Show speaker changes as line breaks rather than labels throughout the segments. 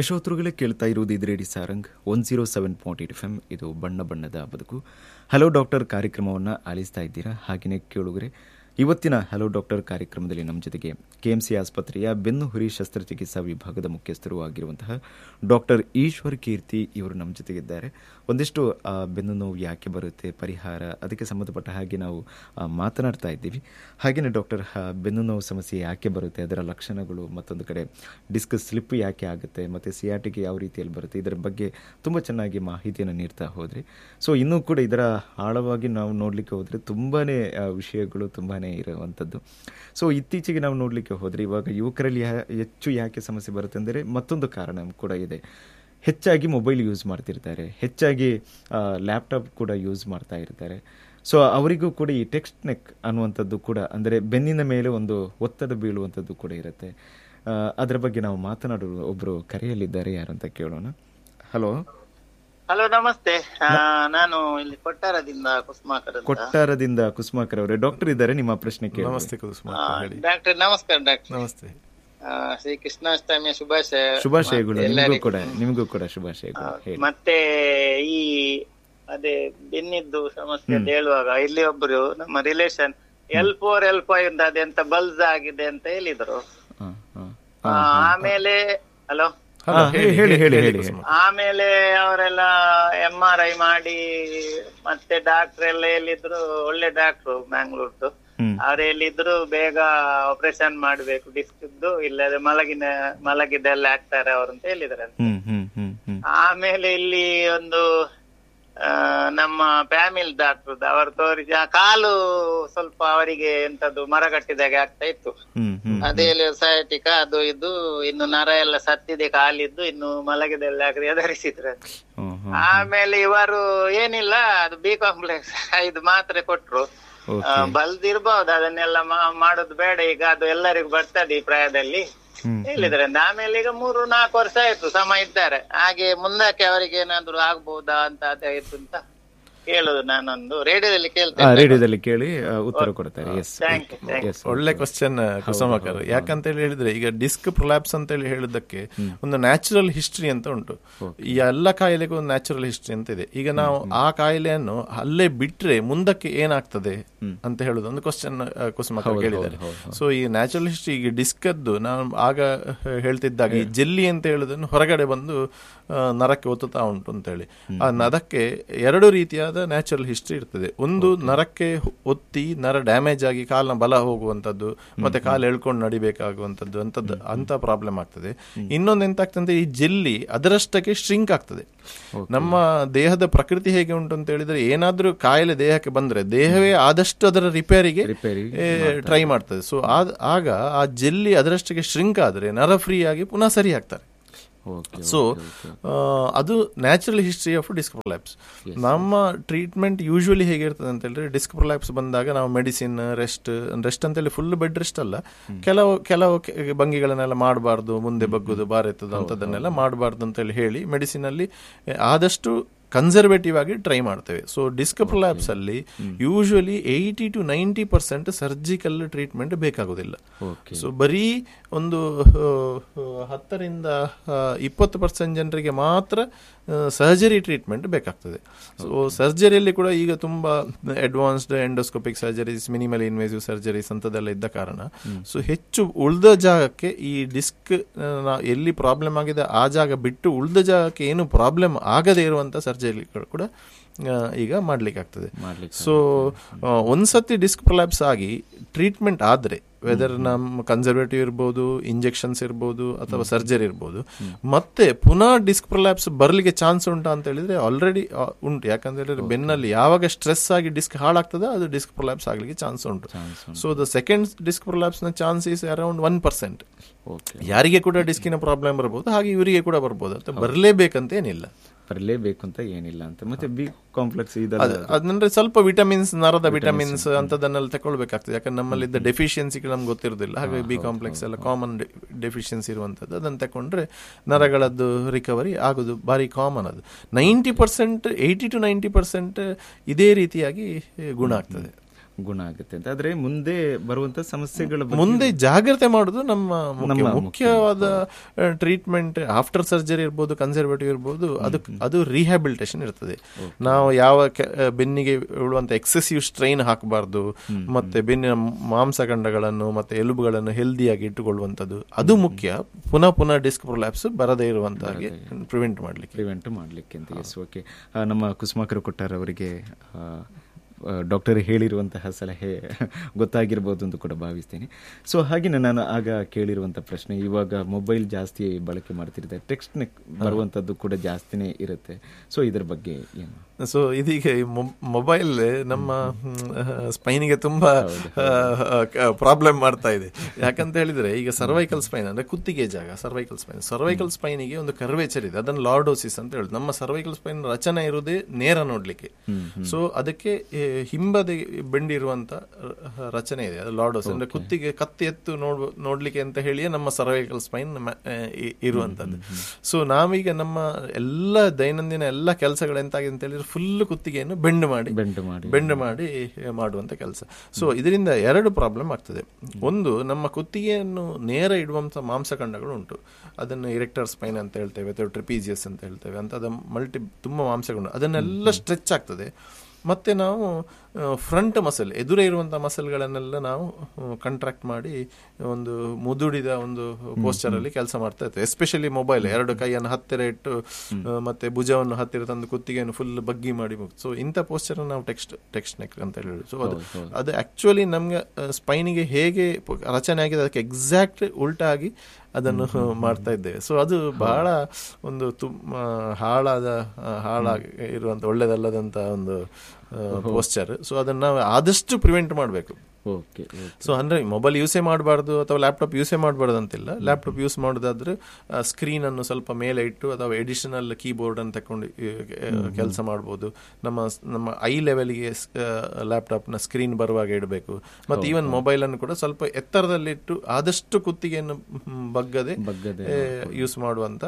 ಯಶೋತ್ರುಗಳೇ ಕೇಳ್ತಾ ಇರುವುದು ಇದು radio Sarang one zero seven point eight F M ಇದು ಬಣ್ಣ ಬಣ್ಣದ ಬದುಕು ಹಲೋ ಡಾಕ್ಟರ್ ಕಾರ್ಯಕ್ರಮವನ್ನು ಆಲಿಸ್ತಾ ಇದ್ದೀರಾ ಹಾಗೆಯೇ ಕೇಳುಗರೆ ಇವತ್ತಿನ ಹಲೋ ಡಾಕ್ಟರ್ ಕಾರ್ಯಕ್ರಮದಲ್ಲಿ ನಮ್ಮ ಜೊತೆಗೆ ಕೆಎಂಸಿ ಆಸ್ಪತ್ರೆಯ ಬೆನ್ನು ಹುರಿ ಶಸ್ತ್ರಚಿಕಿತ್ಸಾ ವಿಭಾಗದ ಮುಖ್ಯಸ್ಥರು ಆಗಿರುವಂತಹ ಡಾಕ್ಟರ್ ಈಶ್ವರ್ ಕೀರ್ತಿ ಇವರು ನಮ್ಮ ಜೊತೆಗಿದ್ದಾರೆ ಒಂದಿಷ್ಟು ಆ, ಬೆನ್ನು ನೋವು ಯಾಕೆ ಬರುತ್ತೆ ಪರಿಹಾರ ಅದಕ್ಕೆ ಸಂಬಂಧಪಟ್ಟ ಹಾಗೆ ನಾವು ಆ, ಮಾತನಾಡ್ತಾ ಇದ್ದೀವಿ ಹಾಗೆಯೇ ಡಾಕ್ಟರ್ ಆ, ಬೆನ್ನು ನೋವು ಸಮಸ್ಯೆ ಯಾಕೆ ಬರುತ್ತೆ ಅದರ ಲಕ್ಷಣಗಳು ಮತ್ತೊಂದು ಕಡೆ ಡಿಸ್ಕ್ ಸ್ಲಿಪ್ ಯಾಕೆ ಆಗುತ್ತೆ ಮತ್ತು ಸಿಯಾಟಿಗೆ ಯಾವ ರೀತಿಯಲ್ಲಿ ಬರುತ್ತೆ ಇದರ ಬಗ್ಗೆ ತುಂಬ ಚೆನ್ನಾಗಿ ಮಾಹಿತಿಯನ್ನು ನೀಡ್ತಾ ಹೋದ್ರಿ ಸೊ ಇನ್ನೂ ಕೂಡ ಇದರ ಆಳವಾಗಿ ನಾವು ನೋಡಲಿಕ್ಕೆ ಹೋದರೆ ತುಂಬಾ ವಿಷಯಗಳು ತುಂಬಾ ಇರುವಂಥದ್ದು ಸೊ ಇತ್ತೀಚೆಗೆ ನಾವು ನೋಡಲಿಕ್ಕೆ ಹೋದರೆ ಇವಾಗ ಯುವಕರಲ್ಲಿ ಯಾ- ಹೆಚ್ಚು ಯಾಕೆ ಸಮಸ್ಯೆ ಬರುತ್ತೆ ಅಂದರೆ ಮತ್ತೊಂದು ಕಾರಣ ಕೂಡ ಇದೆ ಹೆಚ್ಚಾಗಿ ಮೊಬೈಲ್ ಯೂಸ್ ಮಾಡ್ತಿರ್ತಾರೆ ಹೆಚ್ಚಾಗಿ ಲ್ಯಾಪ್ಟಾಪ್ ಕೂಡ ಯೂಸ್ ಮಾಡ್ತಾ ಇರ್ತಾರೆ ಸೊ ಅವರಿಗೂ ಕೂಡ ಈ ಟೆಕ್ಸ್ಟ್ ನೆಕ್ ಅನ್ನುವಂಥದ್ದು ಕೂಡ ಅಂದರೆ ಬೆನ್ನಿನ ಮೇಲೆ ಒಂದು ಒತ್ತಡ ಬೀಳುವಂಥದ್ದು ಕೂಡ ಇರುತ್ತೆ ಆ, ಅದರ ಬಗ್ಗೆ ನಾವು ಮಾತನಾಡುವ ಒಬ್ಬರು ಕರೆಯಲ್ಲಿದ್ದಾರೆ ಯಾರಂತ ಕೇಳೋಣ ಹಲೋ
ಹಲೋ ನಮಸ್ತೆ ಆ, ನಾನು ಇಲ್ಲಿ ಕೊಟ್ಟಾರದಿಂದ ಕುಸುಮಾಕರ್ ಅಂತ
ಕೊಟ್ಟಾರದಿಂದ ಕುಸುಮಾಕರ್ ಅವರೇ ಡಾಕ್ಟರ್ ಇದ್ದಾರೆ ನಿಮ್ಮ ಪ್ರಶ್ನೆ ಕೇಳಿ
ನಮಸ್ತೆ ಕುಸುಮ ಹೇಳಿ
ಡಾಕ್ಟರ್ ನಮಸ್ಕಾರ ಡಾಕ್ಟರ್
ನಮಸ್ತೆ
ಆ, ಶ್ರೀ ಕೃಷ್ಣಾಷ್ಟಮಿಯ ಶುಭಾಶಯ
ಶುಭಾಶಯಗಳು
ಮತ್ತೆ
ನಿಮಗೂ
ಎಲ್ಲರಿಗೂ.
ಕೂಡ ನಿಮಗೂ ಕೂಡ ಶುಭಾಶಯಗಳು ಹೇಳಿ
ಮತ್ತೆ ಈ ಅದೇ ಬೆನ್ನಿದ್ದು ಸಮಸ್ಯೆ ಅಂತ ಹೇಳುವಾಗ ಇಲ್ಲಿ ಒಬ್ರು ನಮ್ಮ relation L four L five ಅಂತ ಅದೆಂತ ಬಲ್ಸ್ ಆಗಿದೆ ಅಂತ ಹೇಳಿದ್ರು
ಹಾ, ಹಾ.
ಆ, ಆಮೇಲೆ ಹಲೋ
ಹಾ, ಹೇಳಿ ಹೇಳಿ ಹೇಳಿ ಹೇಳಿ
ಆಮೇಲೆ ಅವರೆಲ್ಲ ಎಂ ಆರ್ ಐ ಮಾಡಿ ಮತ್ತೆ ಡಾಕ್ಟರ್ ಎಲ್ಲ ಹೇಳಿದ್ರು ಒಳ್ಳೆ ಡಾಕ್ಟ್ರು ಮ್ಯಾಂಗ್ಳೂರ್ದು
ಹ್ಮ್.
ಅವ್ರು ಹೇಳಿದ್ರು ಬೇಗ ಆಪರೇಷನ್ ಮಾಡ್ಬೇಕು ಡಿಸ್ಕ್ ಇಲ್ಲದೆ ಮಲಗಿನ ಮಲಗಿದ್ದೆಲ್ಲ ಆಗ್ತಾರೆ ಅವ್ರು ಅಂತ ಹೇಳಿದ್ರು
ಹ್ಮ್ ಹ್ಮ್ ಹ್ಮ್ ಹ್ಮ್
ಆಮೇಲೆ ಇಲ್ಲಿ ಒಂದು ಆ, ನಮ್ಮ ಫ್ಯಾಮಿಲಿ ಡಾಕ್ಟರ್ ಅವರು ತೋರಿಸಿ ಆ ಕಾಲು ಸ್ವಲ್ಪ ಅವರಿಗೆ ಎಂತದ್ದು ಮರಗಟ್ಟಿದಾಗೆ ಆಗ್ತಾ ಇತ್ತು
ಹ್ಮ್ ಹ್ಮ್
ಅದೇ ಸಯಾಟಿಕ ಅದು ಇದು ಇನ್ನು ನರ ಎಲ್ಲ ಸತ್ತಿದೆ ಕಾಲಿದ್ದು ಇನ್ನು ಮಲಗಿದೆಲ್ಲ ಎದರಿಸಿದ್ರು
ಹ್ಮ್ ಹ್ಮ್
ಆಮೇಲೆ ಇವರು ಏನಿಲ್ಲ ಅದು ಬಿ ಕಾಂಪ್ಲೆಕ್ಸ್ ಐದು ಮಾತ್ರೆ ಕೊಟ್ರು
ಓಕೆ
ಬಲ್ದಿರ್ಬಹುದು ಅದನ್ನೆಲ್ಲ ಮಾ- ಮಾಡೋದು ಬೇಡ ಈಗ ಅದು ಎಲ್ಲರಿಗೂ ಬರ್ತದೆ ಈ ಪ್ರಾಯದಲ್ಲಿ
ಹ್ಮ್
ಹೇಳಿದ್ರೆ ಆಮೇಲೆ ಈಗ ಮೂರು ನಾಲ್ಕು ವರ್ಷ ಆಯ್ತು ಸಮ ಇದ್ದಾರೆ ಹಾಗೆ ಮುಂದಕ್ಕೆ ಅವರಿಗೆ ಏನಾದ್ರು ಆಗ್ಬಹುದಾ ಅಂತ ಅದಾಯ್ತು ಅಂತ ಕೇಳುದು ನಾನೊಂದು ರೇಡಿಯೋದಲ್ಲಿ
ಆ,
ಕೇಳ್ತೇನೆ
ರೇಡಿಯೋದಲ್ಲಿ ಕೇಳಿ ಆ, ಉತ್ತರ ಕೊಡ್ತಾರೆ yes
Thank you, thank
yes
ಒಳ್ಳೆ ಕ್ವಶನ್ ಕುಸುಮಕರ್ ಯಾಕಂತ ಹೇಳಿ ಹೇಳಿದ್ರೆ ಈಗ ಡಿಸ್ಕ್ ಪ್ರೊಲ್ಯಾಪ್ಸ್ ಅಂತ ಹೇಳಿ ಹೇಳಿದಕ್ಕೆ ಒಂದು ನ್ಯಾಚುರಲ್ ಹಿಸ್ಟ್ರಿ ಅಂತ ಉಂಟು ಈ ಎಲ್ಲ ಕಾಯಿಲೆಗೂ ಒಂದು ನ್ಯಾಚುರಲ್ ಹಿಸ್ಟ್ರಿ ಅಂತ ಇದೆ ಈಗ ನಾವು ಆ ಕಾಯಿಲೆಯನ್ನು ಅಲ್ಲೇ ಬಿಟ್ರೆ ಮುಂದಕ್ಕೆ ಏನಾಗ್ತದೆ ಅಂತ ಹೇಳುದು ಒಂದು ಕ್ವಶನ್ ಕುಸುಮಕರ್ ಕೇಳಿದ್ದಾರೆ ಸೊ ಈ ನ್ಯಾಚುರಲ್ ಹಿಸ್ಟ್ರಿ ಈಗ ಡಿಸ್ಕ್ ಅದ್ದು ನಾನು ಆಗ ಹೇಳ್ತಿದ್ದಾಗ ಈ ಜೆಲ್ಲಿ ಅಂತ ಹೇಳುದನ್ನು ಹೊರಗಡೆ ಬಂದು ಆ, ನರಕ್ಕೆ ಒತ್ತುತ್ತಾ ಉಂಟು ಅಂತ ಹೇಳಿ ಆ ನರಕ್ಕೆ ಎರಡು ರೀತಿಯಾದ ನ್ಯಾಚುರಲ್ ಹಿಸ್ಟ್ರಿ ಇರ್ತದೆ ಒಂದು ನರಕ್ಕೆ ಒತ್ತಿ ನರ ಡ್ಯಾಮೇಜ್ ಆಗಿ ಕಾಲಿನ ಬಲ ಹೋಗುವಂತದ್ದು ಮತ್ತೆ ಕಾಲು ಎಳ್ಕೊಂಡು ನಡಿಬೇಕಾಗುವಂತದ್ದು ಅಂತದ್ದು ಅಂತ ಪ್ರಾಬ್ಲಮ್ ಆಗ್ತದೆ ಇನ್ನೊಂದು ಎಂತ ಆಗ್ತದೆ ಈ ಜೆಲ್ಲಿ ಅದರಷ್ಟಕ್ಕೆ ಶ್ರಿಂಕ್ ಆಗ್ತದೆ ನಮ್ಮ ದೇಹದ ಪ್ರಕೃತಿ ಹೇಗೆ ಉಂಟು ಅಂತ ಹೇಳಿದ್ರೆ ಏನಾದ್ರೂ ಕಾಯಿಲೆ ದೇಹಕ್ಕೆ ಬಂದ್ರೆ ದೇಹವೇ ಆದಷ್ಟು ಅದರ ರಿಪೇರಿಗೆ
ರಿಪೇರಿ
ಟ್ರೈ ಮಾಡ್ತದೆ ಸೊ ಆಗ ಆ ಜೆಲ್ಲಿ ಅದರಷ್ಟಕ್ಕೆ ಶ್ರಿಂಕ್ ಆದ್ರೆ ನರ ಫ್ರೀ ಆಗಿ ಪುನಃ ಸರಿ ಆಗ್ತಾರೆ
ಓಕೆ
ಸೊ ಅದು natural history of disc prolapse ನಮ್ಮ ಟ್ರೀಟ್ಮೆಂಟ್ ಯೂಶುವಲಿ ಹೇಗಿರ್ತದೆ ಅಂತ ಹೇಳಿದ್ರೆ ಡಿಸ್ಕ್ ಪ್ರೊಲ್ಯಾಪ್ಸ್ ಬಂದಾಗ ನಾವು ಮೆಡಿಸಿನ್ ರೆಸ್ಟ್ ರೆಸ್ಟ್ ಅಂತ ಹೇಳಿ ಫುಲ್ ಬೆಡ್ ರೆಸ್ಟ್ ಅಲ್ಲ ಕೆಲವು ಕೆಲವು ಕೆ- ಭಂಗಿಗಳನ್ನೆಲ್ಲ ಮಾಡಬಾರ್ದು ಮುಂದೆ ಬಗ್ಗುದು ಬಾರೆತ್ತದು ಅಂತದನ್ನೆಲ್ಲ ಮಾಡಬಾರ್ದು ಅಂತ ಹೇಳಿ ಹೇಳಿ ಮೆಡಿಸಿನ್ ಅಲ್ಲಿ ಎ, ಆದಷ್ಟು ಕನ್ಸರ್ವೇಟಿವ್ ಆಗಿ ಟ್ರೈ ಮಾಡ್ತೇವೆ ಸೊ ಡಿಸ್ಕ್ ಪ್ರೊಲ್ಯಾಪ್ಸ್ ಅಲ್ಲಿ usually eighty to ninety percent surgical treatment ಬೇಕಾಗುದಿಲ್ಲ
ಓಕೆ
ಸೊ ಬರೀ ಒಂದು ಆ, ಆ, ಹತ್ತರಿಂದ ಆ, ಇಪ್ಪತ್ತು ಪರ್ಸೆಂಟ್ ಜನರಿಗೆ ಮಾತ್ರ ಸರ್ಜರಿ ಟ್ರೀಟ್ಮೆಂಟ್ ಬೇಕಾಗ್ತದೆ ಸೊ ಸರ್ಜರಿಯಲ್ಲಿ ಕೂಡ ಈಗ ತುಂಬಾ advanced endoscopic surgeries minimal invasive surgeries ಅಂತದೆಲ್ಲ ಇದ್ದ ಕಾರಣ ಸೊ ಹೆಚ್ಚು ಉಳಿದ ಜಾಗಕ್ಕೆ ಈ ಡಿಸ್ಕ್ ಎಲ್ಲಿ ಪ್ರಾಬ್ಲಮ್ ಆಗಿದೆ ಆ ಜಾಗ ಬಿಟ್ಟು ಉಳಿದ ಜಾಗಕ್ಕೆ ಏನು ಪ್ರಾಬ್ಲಮ್ ಆಗದೇ ಇರುವಂತ ಸರ್ಜರಿಗಳು ಕೂಡ ಆ, ಈಗ ಮಾಡ್ಲಿಕ್ಕೆ ಆಗ್ತದೆ
ಮಾಡ್ಲಿಕ್ಕೆ
ಸೊ ಒಂದ್ಸತಿ ಡಿಸ್ಕ್ ಪ್ರೊಲ್ಯಾಪ್ಸ್ ಆಗಿ ಟ್ರೀಟ್ಮೆಂಟ್ ಆದ್ರೆ ವೆದರ್ ನಮ್ಮ ಕನ್ಸರ್ವೇಟಿವ್ ಇರ್ಬೋದು ಇಂಜೆಕ್ಷನ್ಸ್ ಇರ್ಬೋದು ಅಥವಾ ಸರ್ಜರಿ ಇರ್ಬೋದು ಮತ್ತೆ ಪುನಃ ಡಿಸ್ಕ್ ಪ್ರೊಲ್ಯಾಪ್ಸ್ ಬರ್ಲಿಕ್ಕೆ ಚಾನ್ಸ್ ಉಂಟಾ ಅಂತ ಹೇಳಿದ್ರೆ ಆಲ್ರೆಡಿ ಉಂಟು ಯಾಕಂತ ಹೇಳಿದ್ರೆ ಬೆನ್ನಲ್ಲಿ ಯಾವಾಗ ಸ್ಟ್ರೆಸ್ ಆಗಿ ಡಿಸ್ಕ್ ಹಾಳಾಗ್ತದೆ ಅದು ಡಿಸ್ಕ್ ಪ್ರೊಲ್ಯಾಪ್ಸ್ ಆಗ್ಲಿಕ್ಕೆ ಚಾನ್ಸ್ ಉಂಟು so the second disc prolapse ನ chance is around one percent
okay
ಯಾರಿಗೆ ಕೂಡ ಡಿಸ್ಕಿನ ಪ್ರಾಬ್ಲಮ್ ಬರ್ಬೋದು ಹಾಗೆ ಇವರಿಗೆ ಕೂಡ ಬರ್ಬೋದು ಅಂತ ಬರಲೇಬೇಕಂತ ಏನಿಲ್ಲ
ಬರಲೇಬೇಕು ಅಂತ ಏನಿಲ್ಲ ಅಂತ ಮತ್ತೆ ಬಿ ಕಾಂಪ್ಲೆಕ್ಸ್
ಅದ್-
ಇದೆಲ್ಲ
ಅದಂದ್ರೆ ಸ್ವಲ್ಪ ವಿಟಮಿನ್ಸ್ ನರದ ವಿಟಮಿನ್ಸ್ ಅಂತದನ್ನೆಲ್ಲ ತಗೊಳ್ಬೇಕಾಗ್ತದೆ ಯಾಕಂದ್ರೆ ನಮ್ಮಲ್ಲಿದ್ದ ಡೆಫಿಷಿಯನ್ಸಿಗಳು ನಮ್ಗೆ ಗೊತ್ತಿರೋದಿಲ್ಲ ಹಾಗಾಗಿ ಬಿ ಕಾಂಪ್ಲೆಕ್ಸ್ ಎಲ್ಲ ಕಾಮನ್ ಡೆಫಿಷಿಯನ್ಸಿ ಇರುವಂತದ್ದು ಅದನ್ನ ತಕೊಂಡ್ರೆ ನರಗಳದ್ದು ರಿಕವರಿ ಆಗೋದು ಬಾರಿ ಕಾಮನ್ ಅದು ninety percent eighty to ninety percent ಇದೇ ರೀತಿಯಾಗಿ ಗುಣ ಆಗ್ತದೆ
ಗುಣ ಆಗುತ್ತೆ ಅಂತ ಆದ್ರೆ ಮುಂದೆ ಬರುವಂತ ಸಮಸ್ಯೆಗಳ ಬಗ್ಗೆ
ಮುಂದೆ ಜಾಗ್ರತೆ ಮಾಡೋದು ನಮ್ಮ ಮುಖ್ಯ.
ನಮ್ಮ ಮುಖ್ಯ.
ಮುಖ್ಯವಾದ ಟ್ರೀಟ್ಮೆಂಟ್ ಆಫ್ಟರ್ ಸರ್ಜರಿ ಇರ್ಬೋದು ಕನ್ಸರ್ವೇಟಿವ್ ಇರ್ಬೋದು ಅದು ಅದು ರಿಹ್ಯಾಬಿಲಿಟೇಷನ್ ಇರ್ತದೆ ನಾವು ಯಾವ ಕೆ- ಆ, ಬೆನ್ನಿಗೆ ಉಳುವಂತ ಎಕ್ಸೆಸಿವ್ ಸ್ಟ್ರೈನ್ ಹಾಕಬಾರ್ದು ಮತ್ತೆ ಬೆನ್ನಿನ ಮಾಂಸಖಂಡಗಳನ್ನು ಮತ್ತೆ ಎಲುಬುಗಳನ್ನು ಹೆಲ್ದಿಯಾಗಿ ಇಟ್ಟುಕೊಳ್ಳುವಂಥದ್ದು ಅದು ಮುಖ್ಯ ಪುನಃ ಪುನಃ ಡಿಸ್ಕ್ ಪ್ರೊಲ್ಯಾಪ್ಸ್ ಬರದೇ ಇರುವಂತ ಹಾಗೆ ಪ್ರಿವೆಂಟ್ ಮಾಡ್ಲಿಕ್ಕೆ
ಪ್ರಿವೆಂಟ್ ಮಾಡಲಿಕ್ಕೆ ಅಂತ ಎಸ್ ಓಕೆ ನಮ್ಮ ಕುಸುಮಾಕರ ಕೊಟ್ಟಾರ ಅವರಿಗೆ ಡಾಕ್ಟರ್ ಹೇಳಿರುವಂತಹ ಸಲಹೆ ಗೊತ್ತಾಗಿರ್ಬೋದು ಅಂತ ಕೂಡ ಭಾವಿಸ್ತೀನಿ ಸೊ ಹಾಗೆಯೇ ನಾನು ಆಗ ಕೇಳಿರುವಂಥ ಪ್ರಶ್ನೆ ಇವಾಗ ಮೊಬೈಲ್ ಜಾಸ್ತಿ ಬಳಕೆ ಮಾಡ್ತಿರುತ್ತೆ ಟೆಕ್ಸ್ಟ್ ಬರುವಂಥದ್ದು ಕೂಡ ಜಾಸ್ತಿನೇ ಇರುತ್ತೆ ಸೊ ಇದ್ರ ಬಗ್ಗೆ ಏನು
ಸೊ ಇದೀಗ ಈ ಮೊಬೈಲ್ ನಮ್ಮ ಸ್ಪೈನಿಗೆ ತುಂಬಾ ಪ್ರಾಬ್ಲಮ್ ಮಾಡ್ತಾ ಇದೆ ಯಾಕಂತ ಹೇಳಿದ್ರೆ ಈಗ ಸರ್ವೈಕಲ್ ಸ್ಪೈನ್ ಅಂದ್ರೆ ಕುತ್ತಿಗೆ ಜಾಗ ಸರ್ವೈಕಲ್ ಸ್ಪೈನ್ ಸರ್ವೈಕಲ್ ಸ್ಪೈನಿಗೆ ಒಂದು ಕರ್ವೇಚರ್ ಇದೆ ಅದನ್ನು ಲಾರ್ಡೋಸಿಸ್ ಅಂತ ಹೇಳುದು ನಮ್ಮ ಸರ್ವೈಕಲ್ ಸ್ಪೈನ್ ರಚನೆ ಇರುವುದೇ ನೇರ ನೋಡ್ಲಿಕ್ಕೆ ಸೊ ಅದಕ್ಕೆ ಈ ಹಿಂಬದಿ ಬೆಂಡಿರುವಂತ ರ- ರಚನೆ ಇದೆ ಅದು ಲಾರ್ಡೋಸ್ ಅಂದ್ರೆ ಕುತ್ತಿಗೆ ಕತ್ತಿ ಎತ್ತು ನೋಡ್ ನೋಡ್ಲಿಕ್ಕೆ ಅಂತ ಹೇಳಿಯೇ ನಮ್ಮ ಸರ್ವೈಕಲ್ ಸ್ಪೈನ್ ಇರುವಂತದ್ದು ಸೊ ನಾವೀಗ ನಮ್ಮ ಎಲ್ಲ ದೈನಂದಿನ ಎಲ್ಲ ಕೆಲಸಗಳು ಎಂತಾಗಿದೆ ಅಂತ ಹೇಳಿದ್ರೆ ಫುಲ್ ಕುತ್ತಿಗೆಯನ್ನು ಬೆಂಡ್ ಮಾಡಿ
ಬೆಂಡ್ ಮಾಡಿ
ಬೆಂಡ್ ಮಾಡಿ ಮಾಡುವಂತ ಕೆಲಸ ಸೊ ಇದರಿಂದ ಎರಡು ಪ್ರಾಬ್ಲಮ್ ಆಗ್ತದೆ ಒಂದು ನಮ್ಮ ಕುತ್ತಿಗೆಯನ್ನು ನೇರ ಇಡುವಂತ ಮಾಂಸಖಂಡಗಳು ಉಂಟು ಅದನ್ನು ಇರೆಕ್ಟರ್ ಸ್ಪೈನ್ ಅಂತ ಹೇಳ್ತೇವೆ ಅಥವಾ ಟ್ರಿಪೀಜಿಯಸ್ ಅಂತ ಹೇಳ್ತೇವೆ ಅಂತ ಅದು ಮಲ್ಟಿ ತುಂಬಾ ಮಾಂಸಖಂಡ ಅದನ್ನೆಲ್ಲ ಸ್ಟ್ರೆಚ್ ಆಗ್ತದೆ ಮತ್ತೆ ನಾವು ಫ್ರಂಟ್ ಮಸಲ್ ಎದುರೇ ಇರುವಂತಹ ಮಸಲ್ಗಳನ್ನೆಲ್ಲ ನಾವು ಕಂಟ್ರಾಕ್ಟ್ ಮಾಡಿ ಒಂದು ಮುದುಡಿದ ಒಂದು ಪೋಸ್ಚರ್ ಅಲ್ಲಿ ಕೆಲಸ ಮಾಡ್ತಾ ಇರ್ತೇವೆ ಎಸ್ಪೆಷಲಿ ಮೊಬೈಲ್ ಎರಡು ಕೈಯನ್ನು ಹತ್ತಿರ ಇಟ್ಟು ಆ, ಮತ್ತೆ ಭುಜವನ್ನು ಹತ್ತಿರ ತಂದು ಕುತ್ತಿಗೆಯನ್ನು ಫುಲ್ ಬಗ್ಗಿ ಮಾಡಿ ಸೊ ಇಂಥ ಪೋಸ್ಚರ್ ನಾವು ಟೆಕ್ಸ್ಟ್ ಟೆಕ್ಸ್ಟ್ ನೆಕ್ ಅಂತ ಹೇಳಿ ಸೊ ಅದು ಅದು ಆಕ್ಚುಲಿ ನಮ್ಗೆ ಸ್ಪೈನಿಗೆ ಹೇಗೆ ಪ- ರಚನೆ ಆಗಿದೆ ಅದಕ್ಕೆ ಎಕ್ಸಾಕ್ಟ್ ಉಲ್ಟಾ ಆಗಿ ಅದನ್ನು ಮಾಡ್ತಾ ಇದ್ದೇವೆ ಸೊ ಅದು ಬಹಳ ಒಂದು ತುಂಬ ಹಾಳಾದ ಆ, ಹಾಳಾಗಿ ಇರುವಂತ ಒಳ್ಳೇದಲ್ಲದಂತ ಒಂದು ಪೋಸ್ಚರ್ ಸೊ ಅದನ್ನ ನಾವು ಆದಷ್ಟು ಪ್ರಿವೆಂಟ್ ಮಾಡಬೇಕು
ಓಕೆ
ಸೊ ಅಂದ್ರೆ ಮೊಬೈಲ್ ಯೂಸೇ ಮಾಡಬಾರ್ದು ಅಥವಾ ಲ್ಯಾಪ್ಟಾಪ್ ಯೂಸೇ ಮಾಡಬಾರ್ದು ಅಂತಿಲ್ಲ ಲ್ಯಾಪ್ಟಾಪ್ ಯೂಸ್ ಮಾಡೋದಾದ್ರೆ ಸ್ಕ್ರೀನ್ ಅನ್ನು ಸ್ವಲ್ಪ ಮೇಲೆ ಇಟ್ಟು ಅಥವಾ ಎಡಿಷನಲ್ ಕೀಬೋರ್ಡ್ ಅನ್ನು ತಕೊಂಡು ಕೆಲಸ ಮಾಡ್ಬೋದು ನಮ್ಮ ನಮ್ಮ ಐ ಲೆವೆಲ್ಗೆ ಲ್ಯಾಪ್ಟಾಪ್ ನ ಸ್ಕ್ರೀನ್ ಬರುವಾಗ ಇಡಬೇಕು ಮತ್ತೆ ಈವನ್ ಮೊಬೈಲ್ ಅನ್ನು ಕೂಡ ಸ್ವಲ್ಪ ಎತ್ತರದಲ್ಲಿಟ್ಟು ಆದಷ್ಟು ಕುತ್ತಿಗೆಯನ್ನು ಹ್ಮ್, ಬಗ್ಗದೆ
ಬಗ್ಗದೆ
ಯೂಸ್ ಮಾಡುವಂತ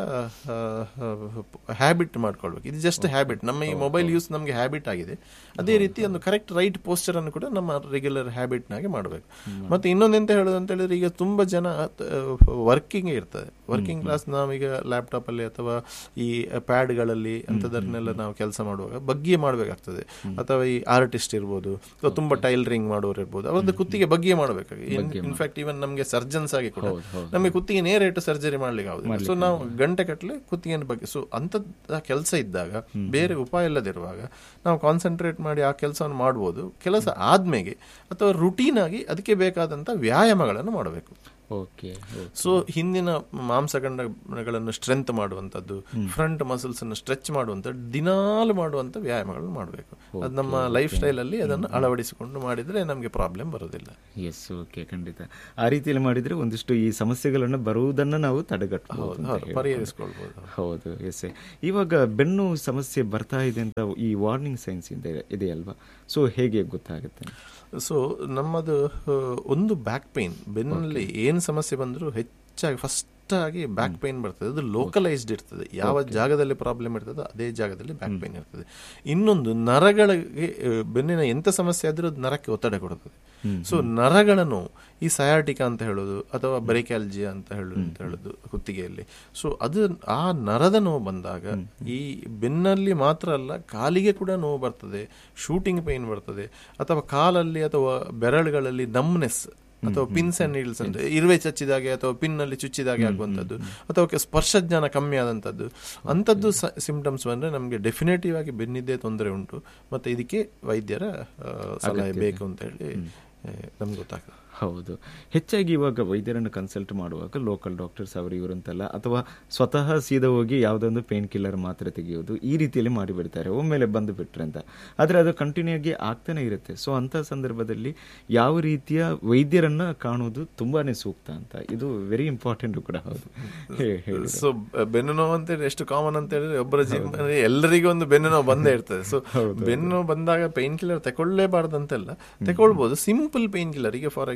ಹ್ಯಾಬಿಟ್ ಮಾಡ್ಕೊಳ್ಬೇಕು ಇದು ಜಸ್ಟ್ ಹ್ಯಾಬಿಟ್ ನಮ್ಮ ಈ ಮೊಬೈಲ್ ಯೂಸ್ ನಮಗೆ ಹ್ಯಾಬಿಟ್ ಆಗಿದೆ ಅದೇ ರೀತಿ ಒಂದು ಕರೆಕ್ಟ್ ರೈಟ್ ಪೋಸ್ಚರ್ ಅನ್ನು ಕೂಡ ನಮ್ಮ ರೆಗ್ಯುಲರ್ ಹ್ಯಾಬಿಟ್ ನಾಗೆ ಮಾಡಬೇಕು ಮತ್ತೆ ಇನ್ನೊಂದೆಂತ ಹೇಳೋದು ಅಂತ ಹೇಳಿದ್ರೆ ಈಗ ತುಂಬಾ ಜನ ವರ್ಕಿಂಗ್ ಇರ್ತದೆ ವರ್ಕಿಂಗ್ ಕ್ಲಾಸ್ ನಾವೀಗ ಲ್ಯಾಪ್ಟಾಪ್ ಅಲ್ಲಿ ಅಥವಾ ಈ ಪ್ಯಾಡ್ಗಳಲ್ಲಿ ಅಂತದನ್ನೆಲ್ಲ ನಾವು ಕೆಲಸ ಮಾಡುವಾಗ ಬಗ್ಗಿಯೇ ಮಾಡಬೇಕಾಗ್ತದೆ ಅಥವಾ ಈ ಆರ್ಟಿಸ್ಟ್ ಇರ್ಬೋದು ಅಥವಾ ತುಂಬಾ ಟೈಲರಿಂಗ್ ಮಾಡೋರು ಇರ್ಬೋದು ಅವ್ರದ್ದು ಕುತ್ತಿಗೆ ಬಗ್ಗಿಯೇ ಮಾಡಬೇಕಾಗಿ ಇನ್ಫ್ಯಾಕ್ಟ್ ಇವನ್ ನಮಗೆ ಸರ್ಜನ್ಸ್ ಆಗಿ ಕೂಡ ನಮಗೆ ಕುತ್ತಿಗೆ ನೇರ ಇಟ್ಟು ಸರ್ಜರಿ ಮಾಡ್ಲಿಕ್ಕೆ ಆಗುದಿಲ್ಲ ಸೊ ನಾವು ಗಂಟೆ ಕಟ್ಟಲೆ ಕುತ್ತಿಗೆನ ಬಗ್ಗೆ ಸೊ ಅಂತದ ಕೆಲಸ ಇದ್ದಾಗ ಬೇರೆ ಉಪಾಯ ಇಲ್ಲದಿರುವಾಗ ನಾವು ಕಾನ್ಸಂಟ್ರೇಟ್ ಮಾಡಿ ಆ ಕೆಲಸವನ್ನು ಮಾಡ್ಬೋದು ಕೆಲಸ ಆದ್ಮೇಲೆ ಅಥವಾ ರುಟೀನ್ ಆಗಿ ಅದಕ್ಕೆ ಬೇಕಾದಂತ ವ್ಯಾಯಾಮಗಳನ್ನು ಮಾಡಬೇಕು
ಓಕೆ
ಸೊ ಹಿಂದಿನ ಮಾಂಸಖಂಡಗಳನ್ನು ಸ್ಟ್ರೆಂತ್ ಮಾಡುವಂತದ್ದು ಫ್ರಂಟ್ ಮಸಲ್ಸ್ ಅನ್ನು ಸ್ಟ್ರೆಚ್ ಮಾಡುವಂತ ದಿನಾಲು ಮಾಡುವಂತ ವ್ಯಾಯಾಮಗಳನ್ನು ಮಾಡಬೇಕು ಅದು ನಮ್ಮ ಲೈಫ್ ಸ್ಟೈಲ್ ಅಲ್ಲಿ ಅದನ್ನು ಅಳವಡಿಸಿಕೊಂಡು ಮಾಡಿದ್ರೆ ನಮಗೆ ಪ್ರಾಬ್ಲಮ್ ಬರೋದಿಲ್ಲ
ಎಸ್ ಓಕೆ ಖಂಡಿತ ಆ ರೀತಿಯಲ್ಲಿ ಮಾಡಿದ್ರೆ ಒಂದಿಷ್ಟು ಈ ಸಮಸ್ಯೆಗಳನ್ನು ಬರುವುದನ್ನ ನಾವು ತಡೆಗಟ್ಟಬಹುದು ಅಂತ
ಹೌದು,
ಹೇಳ್ಬೋದು.
ಪರಿಹರಿಸ್ಕೊಳ್ಬಹುದು
ಹೌದು ಎಸ್ ಇವಾಗ ಬೆನ್ನು ಸಮಸ್ಯೆ ಬರ್ತಾ ಇದೆ ಅಂತ ಈ ವಾರ್ನಿಂಗ್ ಸೈನ್ಸ್ ಇದೆ ಇದೆಯಲ್ವಾ ಸೊ ಹೇಗೆ ಗೊತ್ತಾಗುತ್ತೆ
ಸೊ ನಮ್ಮದು ಆ, ಒಂದು ಬ್ಯಾಕ್ ಪೈನ್ ಬೆನ್ನಲ್ಲಿ ಏನು ಸಮಸ್ಯೆ ಬಂದರೂ ಹೆಚ್ಚಾಗಿ ಫಸ್ಟ್ ಆಗಿ ಬ್ಯಾಕ್ ಪೈನ್ ಬರ್ತದೆ ಅದು ಲೋಕಲೈಸ್ಡ್ ಇರ್ತದೆ ಯಾವ ಜಾಗದಲ್ಲಿ ಪ್ರಾಬ್ಲಮ್ ಇರ್ತದೆ ಅದೇ ಜಾಗದಲ್ಲಿ ಬ್ಯಾಕ್ ಪೈನ್ ಇರ್ತದೆ ಇನ್ನೊಂದು ನರಗಳಿಗೆ ಆ, ಬೆನ್ನಿನ ಎಂತ ಸಮಸ್ಯೆ ಆದ್ರೂ ಅದು ನರಕ್ಕೆ ಒತ್ತಡ ಕೊಡುತ್ತದೆ ಸೊ ನರಗಳ ನೋವು ಈ ಸಯಾಟಿಕಾ ಅಂತ ಹೇಳೋದು ಅಥವಾ ಬ್ರೇಕ್ಯಾಲ್ಜಿಯಾ ಅಂತ ಹೇಳೋದು ಅಂತ ಹೇಳೋದು ಕುತ್ತಿಗೆಯಲ್ಲಿ ಸೊ ಅದು ಆ ನರದ ನೋವು ಬಂದಾಗ ಈ ಬೆನ್ನಲ್ಲಿ ಮಾತ್ರ ಅಲ್ಲ ಕಾಲಿಗೆ ಕೂಡ ನೋವು ಬರ್ತದೆ ಶೂಟಿಂಗ್ ಪೈನ್ ಬರ್ತದೆ ಅಥವಾ ಕಾಲಲ್ಲಿ ಅಥವಾ ಬೆರಳುಗಳಲ್ಲಿ ನಮ್ನೆಸ್ ಅಥವಾ ಪಿನ್ಸ್ ಅಂಡ್ ನೀಡ್ಲ್ಸ್ ಅಂತ ಇರುವೆ ಚಚ್ಚಿದಾಗೆ ಅಥವಾ ಪಿನ್ ನಲ್ಲಿ ಚುಚ್ಚಿದಾಗೆ ಆಗುವಂತದ್ದು ಅಥವಾ ಕೆ- ಸ್ಪರ್ಶಜ್ಞಾನ ಕಮ್ಮಿ ಆದಂತದ್ದು ಅಂತದ್ದು ಸಿಂಪ್ಟಮ್ಸ್ ಬಂದ್ರೆ ನಮಗೆ ಡೆಫಿನೇಟಿವ್ ಆಗಿ ಬೆನ್ನಿದ್ದೇ ತೊಂದರೆ ಉಂಟು ಮತ್ತೆ ಇದಕ್ಕೆ ವೈದ್ಯರ ಆ, ಸಲಹೆ ಬೇಕು ಅಂತ ಹೇಳಿ ನಮ್ಗೆ ಗೊತ್ತಾಗ್ತದೆ
ಹೌದು ಹೆಚ್ಚಾಗಿ ಇವಾಗ ವೈದ್ಯರನ್ನು ಕನ್ಸಲ್ಟ್ ಮಾಡುವಾಗ ಲೋಕಲ್ ಡಾಕ್ಟರ್ಸ್ ಅವರು ಇವರಂತಲ್ಲ ಅಥವಾ ಸ್ವತಃ ಸೀದಾ ಹೋಗಿ ಯಾವುದೊಂದು ಪೇನ್ ಕಿಲ್ಲರ್ ಮಾತ್ರೆ ತೆಗೆಯೋದು ಈ ರೀತಿಯಲ್ಲಿ ಮಾಡಿಬಿಡ್ತಾರೆ ಒಮ್ಮೆಲೆ ಬಂದು ಬಿಟ್ರೆ ಅಂತ ಆದರೆ ಅದು ಕಂಟಿನ್ಯೂ ಆಗಿ ಆಗ್ತಾನೆ ಇರುತ್ತೆ ಸೊ ಅಂಥ ಸಂದರ್ಭದಲ್ಲಿ ಯಾವ ರೀತಿಯ ವೈದ್ಯರನ್ನ ಕಾಣುವುದು ತುಂಬಾನೇ ಸೂಕ್ತ ಅಂತ ಇದು ವೆರಿ ಇಂಪಾರ್ಟೆಂಟ್ ಕೂಡ ಹೌದು ಹೇ- ಹೇಳಿ
ಸೊ ಬೆನ್ನು ನೋವು ಅಂತ ಹೇಳಿ ಎಷ್ಟು ಕಾಮನ್ ಅಂತ ಹೇಳಿದ್ರೆ ಒಬ್ಬರ ಜೀವನ ಎಲ್ಲರಿಗೂ ಒಂದು ಬೆನ್ನು ನೋವು ಬಂದೇ ಇರ್ತದೆ ಸೊ ಬೆನ್ನು ನೋವು ಬಂದಾಗ ಪೈನ್ ಕಿಲ್ಲರ್ ತಗೊಳ್ಳೇಬಾರ್ದು ಅಂತೆಲ್ಲ ತಗೊಳ್ಬಹುದು ಸಿಂಪಲ್ ಪೈನ್ ಕಿಲ್ಲರ್ ಈಗ ಫಾರ್ ಎಕ್ಸಾಂಪಲ್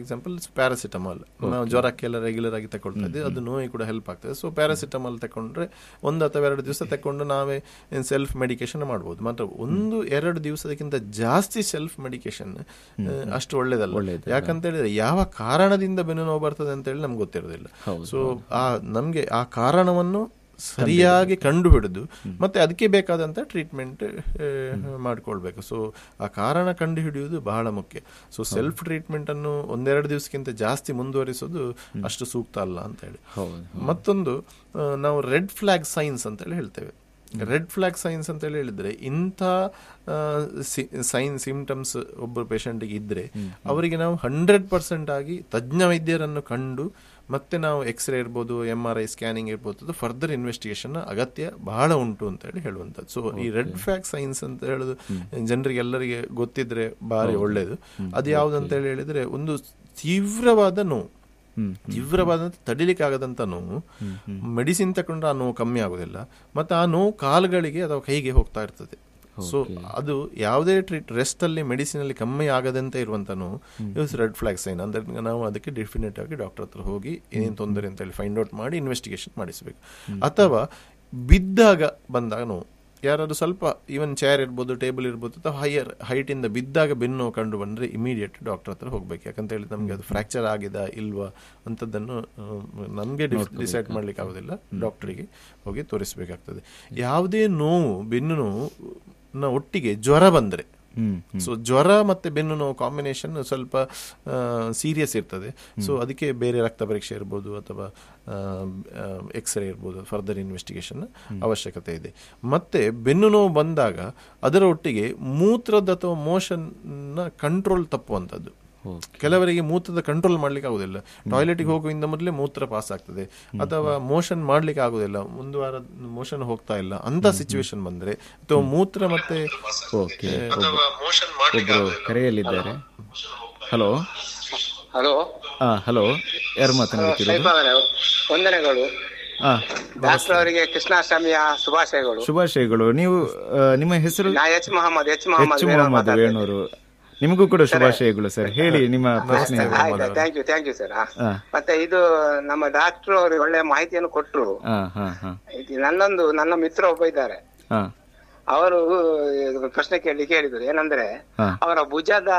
ಎಕ್ಸಾಂಪಲ್ ಪ್ಯಾರಾಸಿಟಮಾಲ್ ನಾವು ಜ್ವರಕ್ಕೆಲ್ಲ ರೆಗ್ಯುಲರ್ ಆಗಿ ತಗೊಳ್ತಾ ಇದ್ದೀವಿ ಅದು ನೋವಿಗೆ ಕೂಡ ಹೆಲ್ಪ್ ಆಗ್ತದೆ ಸೊ ಪ್ಯಾರಾಸಿಟಮಾಲ್ ತಗೊಂಡ್ರೆ ಒಂದು ಅಥವಾ ಎರಡು ದಿವಸ ತಕೊಂಡು ನಾವೇ ಸೆಲ್ಫ್ ಮೆಡಿಕೇಶನ್ ಮಾಡ್ಬೋದು ಮಾತ್ರ ಒಂದು ಎರಡು ದಿವಸದಕ್ಕಿಂತ ಜಾಸ್ತಿ ಸೆಲ್ಫ್ ಮೆಡಿಕೇಶನ್ ಅಷ್ಟು ಒಳ್ಳೇದಲ್ಲ ಯಾಕಂತ ಹೇಳಿದ್ರೆ ಯಾವ ಕಾರಣದಿಂದ ಬೆನ್ನು ನೋವು ಬರ್ತದೆ ಅಂತ ಹೇಳಿ ನಮ್ಗೆ ಗೊತ್ತಿರೋದಿಲ್ಲ ಸೊ ಆ ನಮ್ಗೆ ಆ ಕಾರಣವನ್ನು ಸರಿಯಾಗಿ ಕಂಡು ಹಿಡಿದು ಮತ್ತೆ ಅದಕ್ಕೆ ಬೇಕಾದಂತ ಟ್ರೀಟ್ಮೆಂಟ್ ಮಾಡ್ಕೊಳ್ಬೇಕು ಸೊ ಆ ಕಾರಣ ಕಂಡು ಹಿಡಿಯುವುದು ಬಹಳ ಮುಖ್ಯ ಸೊ ಸೆಲ್ಫ್ ಟ್ರೀಟ್ಮೆಂಟ್ ಅನ್ನು ಒಂದೆರಡು ದಿವಸಕ್ಕಿಂತ ಜಾಸ್ತಿ ಮುಂದುವರಿಸೋದು ಅಷ್ಟು ಸೂಕ್ತ ಅಲ್ಲ ಅಂತ ಹೇಳಿ ಮತ್ತೊಂದು ಆ, ನಾವು ರೆಡ್ ಫ್ಲಾಗ್ ಸೈನ್ಸ್ ಅಂತ ಹೇಳಿ ಹೇಳ್ತೇವೆ ರೆಡ್ ಫ್ಲಾಗ್ ಸೈನ್ಸ್ ಅಂತ ಹೇಳಿ ಹೇಳಿದ್ರೆ ಇಂಥ ಸೈನ್ ಸಿಂಪ್ಟಮ್ಸ್ ಒಬ್ಬರು ಪೇಷಂಟಿಗೆ ಇದ್ರೆ ಅವರಿಗೆ ನಾವು ಹಂಡ್ರೆಡ್ ಪರ್ಸೆಂಟ್ ಆಗಿ ತಜ್ಞ ವೈದ್ಯರನ್ನು ಕಂಡು ಮತ್ತೆ ನಾವು ಎಕ್ಸ್ರೇ ಇರ್ಬೋದು ಎಂ ಆರ್ ಐ ಸ್ಕ್ಯಾನಿಂಗ್ ಇರ್ಬೋದು ಫರ್ದರ್ ಇನ್ವೆಸ್ಟಿಗೇಷನ್ ಅಗತ್ಯ ಬಹಳ ಉಂಟು ಅಂತ ಹೇಳಿ ಹೇಳುವಂಥದ್ದು ಸೊ ಈ ರೆಡ್ ಫ್ಲಾಗ್ ಸೈನ್ಸ್ ಅಂತ ಹೇಳೋದು ಜನರಿಗೆ ಎಲ್ಲರಿಗೆ ಗೊತ್ತಿದ್ರೆ ಬಾರಿ ಒಳ್ಳೇದು ಅದು ಯಾವ್ದು ಅಂತ ಹೇಳಿ ಹೇಳಿದ್ರೆ ಒಂದು ತೀವ್ರವಾದ ನೋವು ತೀವ್ರವಾದಂತ ತಡಿಲಿಕ್ಕೆ ಆಗದಂತ ನೋವು ಮೆಡಿಸಿನ್ ತಕೊಂಡ್ರೆ ಆ ನೋವು ಕಮ್ಮಿ ಆಗುದಿಲ್ಲ ಮತ್ತೆ ಆ ನೋವು ಕಾಲುಗಳಿಗೆ ಅಥವಾ ಕೈಗೆ ಹೋಗ್ತಾ ಇರ್ತದೆ ಸೊ ಅದು ಯಾವುದೇ ಟ್ರೀಟ್ ರೆಸ್ಟ್ ಅಲ್ಲಿ ಮೆಡಿಸಿನ್ ಅಲ್ಲಿ ಕಮ್ಮಿ ಆಗದಂತೆ ಇರುವಂತ ನೋವು ಇಸ್ ರೆಡ್ ಫ್ಲಾಗ್ ಸೈನ್ ಅಂದ್ರೆ ನಾವು ಅದಕ್ಕೆ ಡೆಫಿನೆಟ್ ಆಗಿ ಡಾಕ್ಟರ್ ಹತ್ರ ಹೋಗಿ ಏನೇನು ತೊಂದರೆ ಅಂತ ಹೇಳಿ ಫೈಂಡ್ ಔಟ್ ಮಾಡಿ ಇನ್ವೆಸ್ಟಿಗೇಷನ್ ಮಾಡಿಸಬೇಕು ಅಥವಾ ಬಿದ್ದಾಗ ಬಂದಾಗ ನೋವು ಯಾರಾದ್ರು ಸ್ವಲ್ಪ ಈವನ್ ಚೇರ್ ಇರ್ಬೋದು ಟೇಬಲ್ ಇರ್ಬೋದು ಅಥವಾ ಹೈಯರ್ ಹೈಟ್ ಇಂದ ಬಿದ್ದಾಗ ಬೆನ್ನು ನೋವು ಕಂಡು ಬಂದ್ರೆ ಇಮಿಡಿಯೇಟ್ ಡಾಕ್ಟರ್ ಹತ್ರ ಹೋಗ್ಬೇಕು ಯಾಕಂತ ಹೇಳಿ ನಮ್ಗೆ ಅದು ಫ್ರಾಕ್ಚರ್ ಆಗಿದೆ ಇಲ್ವಾ ಅಂತದನ್ನು ನಮಗೆ ಡಿಸೈಡ್ ಮಾಡ್ಲಿಕ್ಕೆ ಆಗೋದಿಲ್ಲ ಡಾಕ್ಟರಿಗೆ ಹೋಗಿ ತೋರಿಸಬೇಕಾಗ್ತದೆ ಯಾವುದೇ ನೋವು ಬೆನ್ನು ನೋವು ನ ಒಟ್ಟಿಗೆ ಜ್ವರ ಬಂದ್ರೆ ಸೊ ಜ್ವರ ಮತ್ತೆ ಬೆನ್ನು ನೋವು ಕಾಂಬಿನೇಷನ್ ಸ್ವಲ್ಪ ಸೀರಿಯಸ್ ಇರ್ತದೆ ಸೊ ಅದಕ್ಕೆ ಬೇರೆ ರಕ್ತ ಪರೀಕ್ಷೆ ಇರ್ಬೋದು ಅಥವಾ ಎಕ್ಸ್ರೇ ಇರ್ಬೋದು ಫರ್ದರ್ ಇನ್ವೆಸ್ಟಿಗೇಷನ್ ಅವಶ್ಯಕತೆ ಇದೆ ಮತ್ತೆ ಬೆನ್ನು ನೋವು ಬಂದಾಗ ಅದರ ಒಟ್ಟಿಗೆ ಮೂತ್ರದ ಅಥವಾ ಮೋಷನ್ ನ ಕಂಟ್ರೋಲ್ ತಪ್ಪುವಂಥದ್ದು ಕೆಲವರಿಗೆ ಮೂತ್ರದ ಕಂಟ್ರೋಲ್ ಮಾಡ್ಲಿಕ್ಕೆ ಆಗುದಿಲ್ಲ ಟಾಯ್ಲೆಟ್ಗೆ ಹೋಗುವಿಂದ ಮೊದಲೇ ಮೂತ್ರ ಪಾಸ್ ಆಗ್ತದೆ ಅಥವಾ ಮೋಷನ್ ಮಾಡ್ಲಿಕ್ಕೆ ಆಗುದಿಲ್ಲ ಒಂದು ವಾರ ಮೋಷನ್ ಹೋಗ್ತಾ ಇಲ್ಲ ಅಂತ ಸಿಚುವೇಶನ್ ಬಂದ್ರೆ ಅಥವಾ ಮೂತ್ರ ಮತ್ತೆ
ಓಕೆ ಒಬ್ರು ಕರೆಯಲ್ಲಿದ್ದಾರೆ ಹಲೋ
ಹಲೋ
ಹಾ ಹಲೋ ಯಾರು ಮಾತನಾಡ್ತಿರೋದು
ಶೈಫ್ ಅವರೇ ವಂದನೆಗಳು
ಹಾ
ಡಾಕ್ಟರ್ ಅವರಿಗೆ ಕೃಷ್ಣಾಷ್ಟಮಿಯ ಶುಭಾಶಯಗಳು
ಶುಭಾಶಯಗಳು ನೀವು ಆ, ನಿಮ್ಮ ಹೆಸರು
ನಾ H Mohammed H
H
Mohammed
Mohammed Venur ನಿಮಗೂ ಕೂಡ ಶುಭಾಶಯಗಳು ಸರ್ ಹೇಳಿ ನಿಮ್ಮ ಪ್ರಶ್ನೆ
thank you thank you sir
ಹಾ
ಮತ್ತೆ ಇದು ನಮ್ಮ ಡಾಕ್ಟರ್ ಅವರು ಒಳ್ಳೆ ಮಾಹಿತಿಯನ್ನು ಕೊಟ್ಟರು
ಹಾ ಹಾ ಹಾ
ಇದು ನನ್ನೊಂದು ನನ್ನ ಮಿತ್ರ ಒಬ್ಬ ಇದ್ದಾರೆ
ಹಾ
ಅವರು ಇದು ಪ್ರಶ್ನೆ ಕೇಳಲಿಕ್ಕೆ ಹೇಳಿದ್ರು ಏನಂದ್ರೆ
ಹಾ.
ಅವರ ಭುಜದ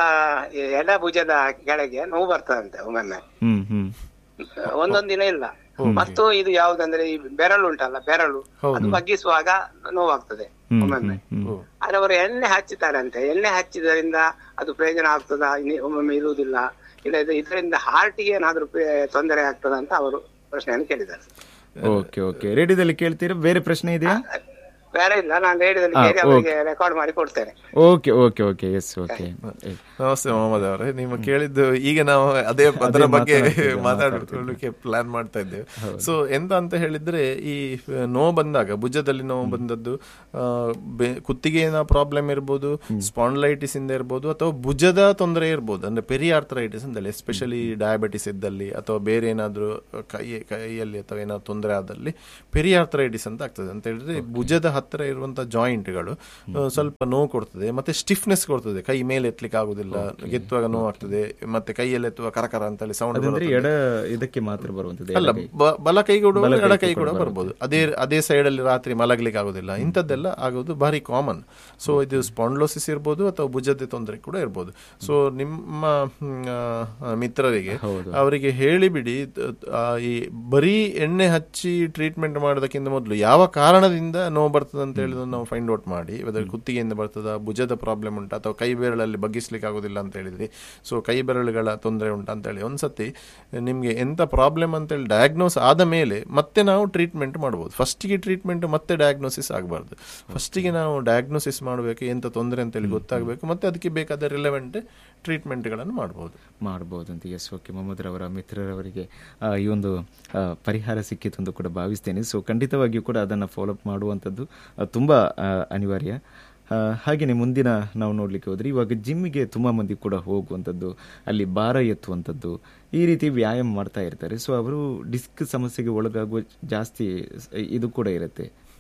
ಎಡ ಭುಜದ ಕೆಳಗೆ ನೋವು ಬರ್ತದಂತೆ ಒಮ್ಮೊಮ್ಮೆ
ಹ್ಮ್ ಹ್ಮ್
ಒಂದೊಂದ್ ದಿನ ಇಲ್ಲ ಮತ್ತು ಇದು ಯಾವ್ದಂದ್ರೆ ಈ ಬೆರಳು ಉಂಟಲ್ಲ ಬೆರಳು ಅದು ಬಗ್ಗಿಸುವಾಗ ನೋವಾಗ್ತದೆ
ಹ್ಮ್,
ಒಮ್ಮೊಮ್ಮೆ
ಹ್ಮ್, ಹ್ಮ್.
ಆದ್ರೆ ಅವರು ಎಣ್ಣೆ ಹಚ್ಚುತ್ತಾರಂತೆ ಎಣ್ಣೆ ಹಚ್ಚಿದ್ರಿಂದ ಅದು ಪ್ರಯೋಜನ ಆಗ್ತದಾ ಇನ್ನು ಒಮ್ಮೊಮ್ಮೆ ಇರುವುದಿಲ್ಲ ಇಲ್ಲ ಇದು ಇದರಿಂದ ಹಾರ್ಟಿಗೆ ಏನಾದ್ರೂ ಪ್ರೇ- ತೊಂದರೆ ಆಗ್ತದ ಅಂತ ಅವರು ಪ್ರಶ್ನೆಯನ್ನು ಕೇಳಿದ್ದಾರೆ
ಓಕೆ ಓಕೆ ರೇಡಿಯೋದಲ್ಲಿ ಕೇಳ್ತೀರಾ ಬೇರೆ ಪ್ರಶ್ನೆ ಇದೆಯಾ
ಬೇರೆ ಇಲ್ಲ ನಾನು ರೇಡಿಯೋದಲ್ಲಿ
ಹಾ,
ಕೇಳಿ ಅವರಿಗೆ ರೆಕಾರ್ಡ್ ಮಾಡಿ ಕೊಡ್ತೇನೆ
okay okay okay yes okay
ನಮಸ್ತೆ ಮೊಹಮ್ಮದ್ ಅವರೇ ನಿಮ್ಮ ಕೇಳಿದ್ದು ಈಗ ನಾವು ಅದೇ ಅದರ ಬಗ್ಗೆ
ಮಾತನಾಡ್ತಿದ್ದೇವೆ,
ಮಾತಾಡ್ಕೊಳ್ಳಿಕ್ಕೆ ಪ್ಲಾನ್ ಮಾಡ್ತಾ ಇದ್ದೇವೆ ಸೊ ಎಂತ ಅಂತ ಹೇಳಿದ್ರೆ ಈ ನೋವು ಬಂದಾಗ ಭುಜದಲ್ಲಿ ನೋವು ಬಂದದ್ದು ಆ, ಬೆ- ಕುತ್ತಿಗೆನ ಪ್ರಾಬ್ಲಮ್ ಇರ್ಬೋದು ಸ್ಪಾಂಡ್ಲೈಟಿಸ್ ಇಂದ ಇರ್ಬೋದು ಅಥವಾ ಭುಜದ ತೊಂದರೆ ಇರ್ಬೋದು ಅಂದ್ರೆ ಪೆರಿಯಾರ್ಥರೈಟಿಸ್ ಅಂತಲ್ಲಿ ಎಸ್ಪೆಷಲಿ ಡಯಾಬಿಟಿಸ್ ಇದ್ದಲ್ಲಿ ಅಥವಾ ಬೇರೆ ಏನಾದ್ರೂ ಕೈ ಕೈಯಲ್ಲಿ ಅಥವಾ ಏನಾದ್ರು ತೊಂದರೆ ಆದಲ್ಲಿ ಪೆರಿಯಾರ್ಥರೈಟಿಸ್ ಅಂತ ಆಗ್ತದೆ ಅಂತ ಹೇಳಿದ್ರೆ ಭುಜದ ಹತ್ತಿರ ಇರುವಂತಹ ಜಾಯಿಂಟ್ಗಳು ಸ್ವಲ್ಪ ನೋವು ಕೊಡ್ತದೆ ಮತ್ತೆ ಸ್ಟಿಫ್ನೆಸ್ ಕೊಡ್ತದೆ ಕೈ ಮೇಲೆ ಎತ್ತಲಿಕ್ಕೆ ಆಗುದಿಲ್ಲ ಎತ್ತುವಾಗ ನೋವು ಆಗ್ತದೆ ಮತ್ತೆ ಕೈಯಲ್ಲಿ ಎತ್ತುವ ಕರಕರ ಅಂತೇಳಿ ಸೌಂಡ್
ಅದಂದ್ರೆ ಎಡ ಇದಕ್ಕೆ ಮಾತ್ರ ಬರುವಂತದ್ದು
ಅಲ್ಲ
ಎಡಗೈ.
ಬ- ಬಲ ಕೈ ಕೂಡ
ಬಲ
ಎಡ
ಕೈ
ಕೈ
ಕೂಡ
ಕೂಡ ಬರ್ಬೋದು ಅದೇ ಅದೇ ಸೈಡ್ ಅಲ್ಲಿ ರಾತ್ರಿ ಮಲಗ್ಲಿಕ್ಕೆ ಆಗುದಿಲ್ಲ ಇಂಥದ್ದೆಲ್ಲ ಆಗೋದು ಭಾರಿ ಕಾಮನ್ ಸೊ ಇದು ಸ್ಪಾಂಡ್ಲೋಸಿಸ್ ಇರ್ಬೋದು ಅಥವಾ ಭುಜದ ತೊಂದರೆ ಕೂಡ ಇರ್ಬೋದು ಸೊ ನಿಮ್ಮ ಹ್ಮ್, ಆ, ಮಿತ್ರರಿಗೆ ಅವರಿಗೆ ಹೇಳಿಬಿಡಿ ತ- ಆ, ಈ ಬರೀ ಎಣ್ಣೆ ಹಚ್ಚಿ ಟ್ರೀಟ್ಮೆಂಟ್ ಮಾಡೋದಕ್ಕಿಂತ ಮೊದಲು ಯಾವ ಕಾರಣದಿಂದ ನೋವು ಬರ್ತದೆ ಅಂತ ಹೇಳಿದ್ರೆ ನಾವು ಫೈಂಡ್ ಔಟ್ ಮಾಡಿ ಅದರ ಕುತ್ತಿಗೆಯಿಂದ ಬರ್ತದ ಭುಜದ ಪ್ರಾಬ್ಲಮ್ ಉಂಟಾ ಅಥವಾ ಕೈ ಬೆರಳಲ್ಲಿ ಬಗ್ಗಿಸ್ಲಿಕ್ಕೆ ಆಗೋದಿಲ್ಲ ಅಂತ ಹೇಳಿದ್ರಿ ಸೊ ಕೈ ಬೆರಳುಗಳ ತೊಂದರೆ ಉಂಟಾ ಅಂತ ಹೇಳಿ ಒಂದ್ಸತಿ ನಿಮ್ಗೆ ಎಂತ ಪ್ರಾಬ್ಲಮ್ ಅಂತ ಹೇಳಿ ಡಯಾಗ್ನೋಸ್ ಆದ ಮೇಲೆ ಮತ್ತೆ ನಾವು ಟ್ರೀಟ್ಮೆಂಟ್ ಮಾಡ್ಬೋದು ಫಸ್ಟಿಗೆ ಟ್ರೀಟ್ಮೆಂಟ್ ಮತ್ತೆ ಡಯಾಗ್ನೋಸಿಸ್ ಆಗಬಾರ್ದು ಫಸ್ಟಿಗೆ ನಾವು ಡಯಾಗ್ನೋಸಿಸ್ ಮಾಡಬೇಕು ಎಂತ ತೊಂದರೆ ಅಂತ ಹೇಳಿ ಗೊತ್ತಾಗಬೇಕು ಮತ್ತೆ ಅದಕ್ಕೆ ಬೇಕಾದ ರಿಲೆವೆಂಟ್ ಟ್ರೀಟ್ಮೆಂಟ್ಗಳನ್ನು ಮಾಡ್ಬೋದು
ಮಾಡ್ಬೋದು ಅಂತ ಎಸ್ ಓಕೆ ಮೊಹಮ್ಮದ್ ರವರ ಮಿತ್ರರವರಿಗೆ ಆ, ಈ ಒಂದು ಆ, ಪರಿಹಾರ ಸಿಕ್ಕಿತು ಅಂತ ಕೂಡ ಭಾವಿಸ್ತೇನೆ ಸೊ ಖಂಡಿತವಾಗಿಯೂ ಕೂಡ ಅದನ್ನು ಫಾಲೋಅಪ್ ಮಾಡುವಂಥದ್ದು ಆ, ತುಂಬ ಆ, ಅನಿವಾರ್ಯ ಆ, ಹಾಗೆಯೇ ಮುಂದಿನ ನಾವು ನೋಡಲಿಕ್ಕೆ ಹೋದರೆ ಇವಾಗ ಜಿಮ್ಮಿಗೆ ತುಂಬ ಮಂದಿ ಕೂಡ ಹೋಗುವಂಥದ್ದು ಅಲ್ಲಿ ಭಾರ ಎತ್ತುವಂಥದ್ದು ಈ ರೀತಿ ವ್ಯಾಯಾಮ ಮಾಡ್ತಾ ಇರ್ತಾರೆ ಸೊ ಅವರು ಡಿಸ್ಕ್ ಸಮಸ್ಯೆಗೆ ಒಳಗಾಗುವ ಜಾಸ್ತಿ ಸ- ಇದು ಕೂಡ ಇರುತ್ತೆ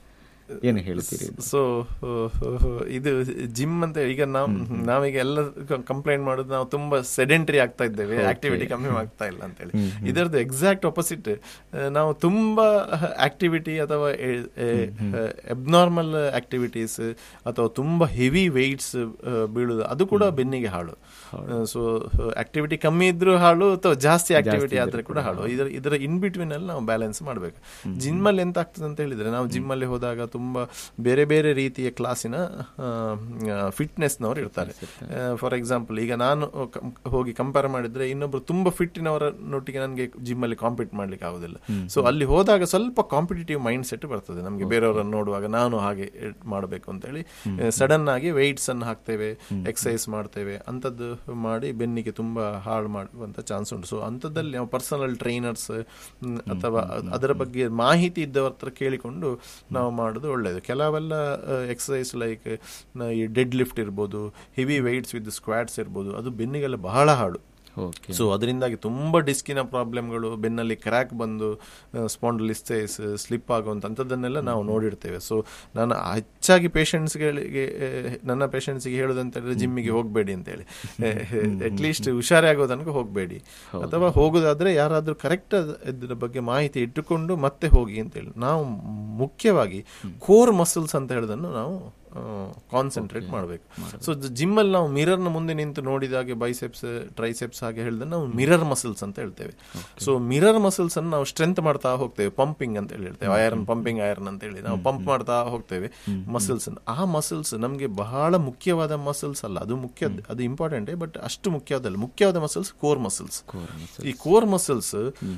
ಏನು ಹೇಳ್ತೀರಿ
ಸೊ ಇದು ಜಿಮ್ ಅಂತ ಈಗ ನಾವು ನಾವೀಗ ಎಲ್ಲ ಕಂಪ್ಲೇಂಟ್ ಮಾಡೋದು ನಾವು ತುಂಬಾ ಸೆಡೆಂಟರಿ ಆಗ್ತಾ ಇದ್ದೇವೆ ಆಕ್ಟಿವಿಟಿ ಕಮ್ಮಿ ಆಗ್ತಾ ಇಲ್ಲ ಅಂತ ಹೇಳಿ ಇದರದ್ದು ಎಕ್ಸಾಕ್ಟ್ ಆಪೋಸಿಟ್ ನಾವು ತುಂಬಾ ಆಕ್ಟಿವಿಟಿ ಅಥವಾ ಎಬ್ನಾರ್ಮಲ್ ಆಕ್ಟಿವಿಟೀಸ್ ಅಥವಾ ತುಂಬಾ ಹೆವಿ ವೆಯ್ಟ್ಸ್ ಬೀಳುದು ಅದು ಕೂಡ ಬೆನ್ನಿಗೆ ಹಾಳು ಸೊ ಆಕ್ಟಿವಿಟಿ ಕಮ್ಮಿ ಇದ್ರೂ ಹಾಳು ಅಥವಾ ಜಾಸ್ತಿ ಆಕ್ಟಿವಿಟಿ ಆದ್ರೆ ಕೂಡ ಹಾಳು ಇದರ ಇದರ ಇನ್ ಬಿಟ್ವೀನ್ ಅಲ್ಲಿ ನಾವು ಬ್ಯಾಲೆನ್ಸ್ ಮಾಡಬೇಕು ಜಿಮ್ ಅಲ್ಲಿ ಎಂತ ಆಗ್ತದೆ ಅಂತ ಹೇಳಿದ್ರೆ ನಾವು ಜಿಮ್ ಅಲ್ಲಿ ಹೋದಾಗ ತುಂಬಾ ಬೇರೆ ಬೇರೆ ರೀತಿಯ ಕ್ಲಾಸಿನ ಫಿಟ್ನೆಸ್ ನವರು ಇರ್ತಾರೆ ಫಾರ್ ಎಕ್ಸಾಂಪಲ್ ಈಗ ನಾನು ಕಂ- ಹೋಗಿ ಕಂಪೇರ್ ಮಾಡಿದ್ರೆ ಇನ್ನೊಬ್ರು ತುಂಬಾ ಫಿಟ್ಟಿನವರ ನೊಟ್ಟಿಗೆ ನನಗೆ ಜಿಮ್ ಅಲ್ಲಿ ಕಾಂಪೀಟ್ ಮಾಡ್ಲಿಕ್ಕೆ ಆಗುದಿಲ್ಲ ಸೊ ಅಲ್ಲಿ ಹೋದಾಗ ಸ್ವಲ್ಪ ಕಾಂಪಿಟೇಟಿವ್ ಮೈಂಡ್ ಸೆಟ್ ಬರ್ತದೆ ನಮಗೆ ಬೇರೆಯವರನ್ನು ನೋಡುವಾಗ ನಾನು ಹಾಗೆ ಮಾಡಬೇಕು ಅಂತ ಹೇಳಿ ಸಡನ್ ಆಗಿ ವೆಯ್ಟ್ಸ್ ಅನ್ನು ಹಾಕ್ತೇವೆ ಎಕ್ಸಸೈಸ್ ಮಾಡ್ತೇವೆ ಅಂತದ್ದು ಮಾಡಿ ಬೆನ್ನಿಗೆ ತುಂಬಾ ಹಾಳು ಮಾಡುವಂತ ಚಾನ್ಸ್ ಉಂಟು ಸೊ ಅಂಥದ್ದಲ್ಲಿ ನಾವು ಪರ್ಸನಲ್ ಟ್ರೈನರ್ಸ್ ಅಥವಾ ಅದ್- ಅದರ ಬಗ್ಗೆ ಮಾಹಿತಿ ಇದ್ದವ್ರ ಹತ್ರ ಕೇಳಿಕೊಂಡು ನಾವು ಮಾಡೋದು ಒಳ್ಳೆಯದು ಕೆಲವೆಲ್ಲ ಎಕ್ಸಸೈಸ್ ಲೈಕ್ ಈ ಡೆಡ್ ಲಿಫ್ಟ್ ಇರ್ಬೋದು ಹೆವಿ ವೆಯ್ಟ್ಸ್ ವಿತ್ ಸ್ಕ್ವಾಟ್ಸ್ ಇರ್ಬೋದು ಅದು ಬೆನ್ನಿಗೆಲ್ಲ ಬಹಳ ಹಾಳು
ಓಕೆ
ಸೊ ಅದರಿಂದಾಗಿ ತುಂಬಾ ಡಿಸ್ಕಿನ ಪ್ರಾಬ್ಲಮ್ಗಳು ಬೆನ್ನಲ್ಲಿ ಕ್ರ್ಯಾಕ್ ಬಂದು ಸ್ಪಾಂಡಲಿಸ್ತೈಸ್ ಸ್ಲಿಪ್ ಆಗುವಂತ ಅಂಥದ್ದನ್ನೆಲ್ಲ ನಾವು ನೋಡಿರ್ತೇವೆ ಸೊ ನಾನು ಹೆಚ್ಚಾಗಿ ಪೇಷಂಟ್ಸ್ಗಳಿಗೆ ನನ್ನ ಪೇಷಂಟ್ಸ್ಗೆ ಹೇಳೋದಂತ ಹೇಳಿದ್ರೆ ಜಿಮ್ಮಿಗೆ ಹೋಗಬೇಡಿ ಅಂತ ಹೇಳಿ ಅಟ್ಲೀಸ್ಟ್ ಹುಷಾರೇ ಆಗೋ ತನಕ ಹೋಗಬೇಡಿ ಅಥವಾ ಹೋಗೋದಾದ್ರೆ ಯಾರಾದ್ರೂ ಕರೆಕ್ಟ್ ಇದ್ರ ಬಗ್ಗೆ ಮಾಹಿತಿ ಇಟ್ಟುಕೊಂಡು ಮತ್ತೆ ಹೋಗಿ ಅಂತ ಹೇಳಿ ನಾವು ಮುಖ್ಯವಾಗಿ ಕೋರ್ ಮಸಲ್ಸ್ ಅಂತ ಹೇಳೋದನ್ನು ನಾವು ಕಾನ್ಸಂಟ್ರೇಟ್ ಮಾಡಬೇಕು ಸೊ ಜಿಮ್ ಅಲ್ಲಿ ನಾವು ಮಿರರ್ ನ ಮುಂದೆ ನಿಂತು ನೋಡಿದಾಗೆ ಬೈಸೆಪ್ಸ್ ಟ್ರೈಸೆಪ್ಸ್ ಹಾಗೆ ಹೇಳಿದ್ರೆ ನಾವು ಮಿರರ್ ಮಸಲ್ಸ್ ಅಂತ ಹೇಳ್ತೇವೆ ಸೊ ಮಿರರ್ ಮಸಲ್ಸ್ ಅನ್ನು ನಾವು ಸ್ಟ್ರೆಂತ್ ಮಾಡ್ತಾ ಹೋಗ್ತೇವೆ ಪಂಪಿಂಗ್ ಅಂತ ಹೇಳಿ ಹೇಳ್ತೇವೆ ಐರನ್ ಪಂಪಿಂಗ್ ಐರನ್ ಅಂತ ಹೇಳಿ ನಾವು ಪಂಪ್ ಮಾಡ್ತಾ ಹೋಗ್ತೇವೆ ಮಸಲ್ಸ್ ಆ ಮಸಲ್ಸ್ ನಮಗೆ ಬಹಳ ಮುಖ್ಯವಾದ ಮಸಲ್ಸ್ ಅಲ್ಲ ಅದು ಮುಖ್ಯ ಅದು ಇಂಪಾರ್ಟೆಂಟ್ ಬಟ್ ಅಷ್ಟು ಮುಖ್ಯವಾದಲ್ಲ ಮುಖ್ಯವಾದ ಮಸಲ್ಸ್ ಕೋರ್ ಮಸಲ್ಸ್ ಈ ಕೋರ್ ಮಸಲ್ಸ್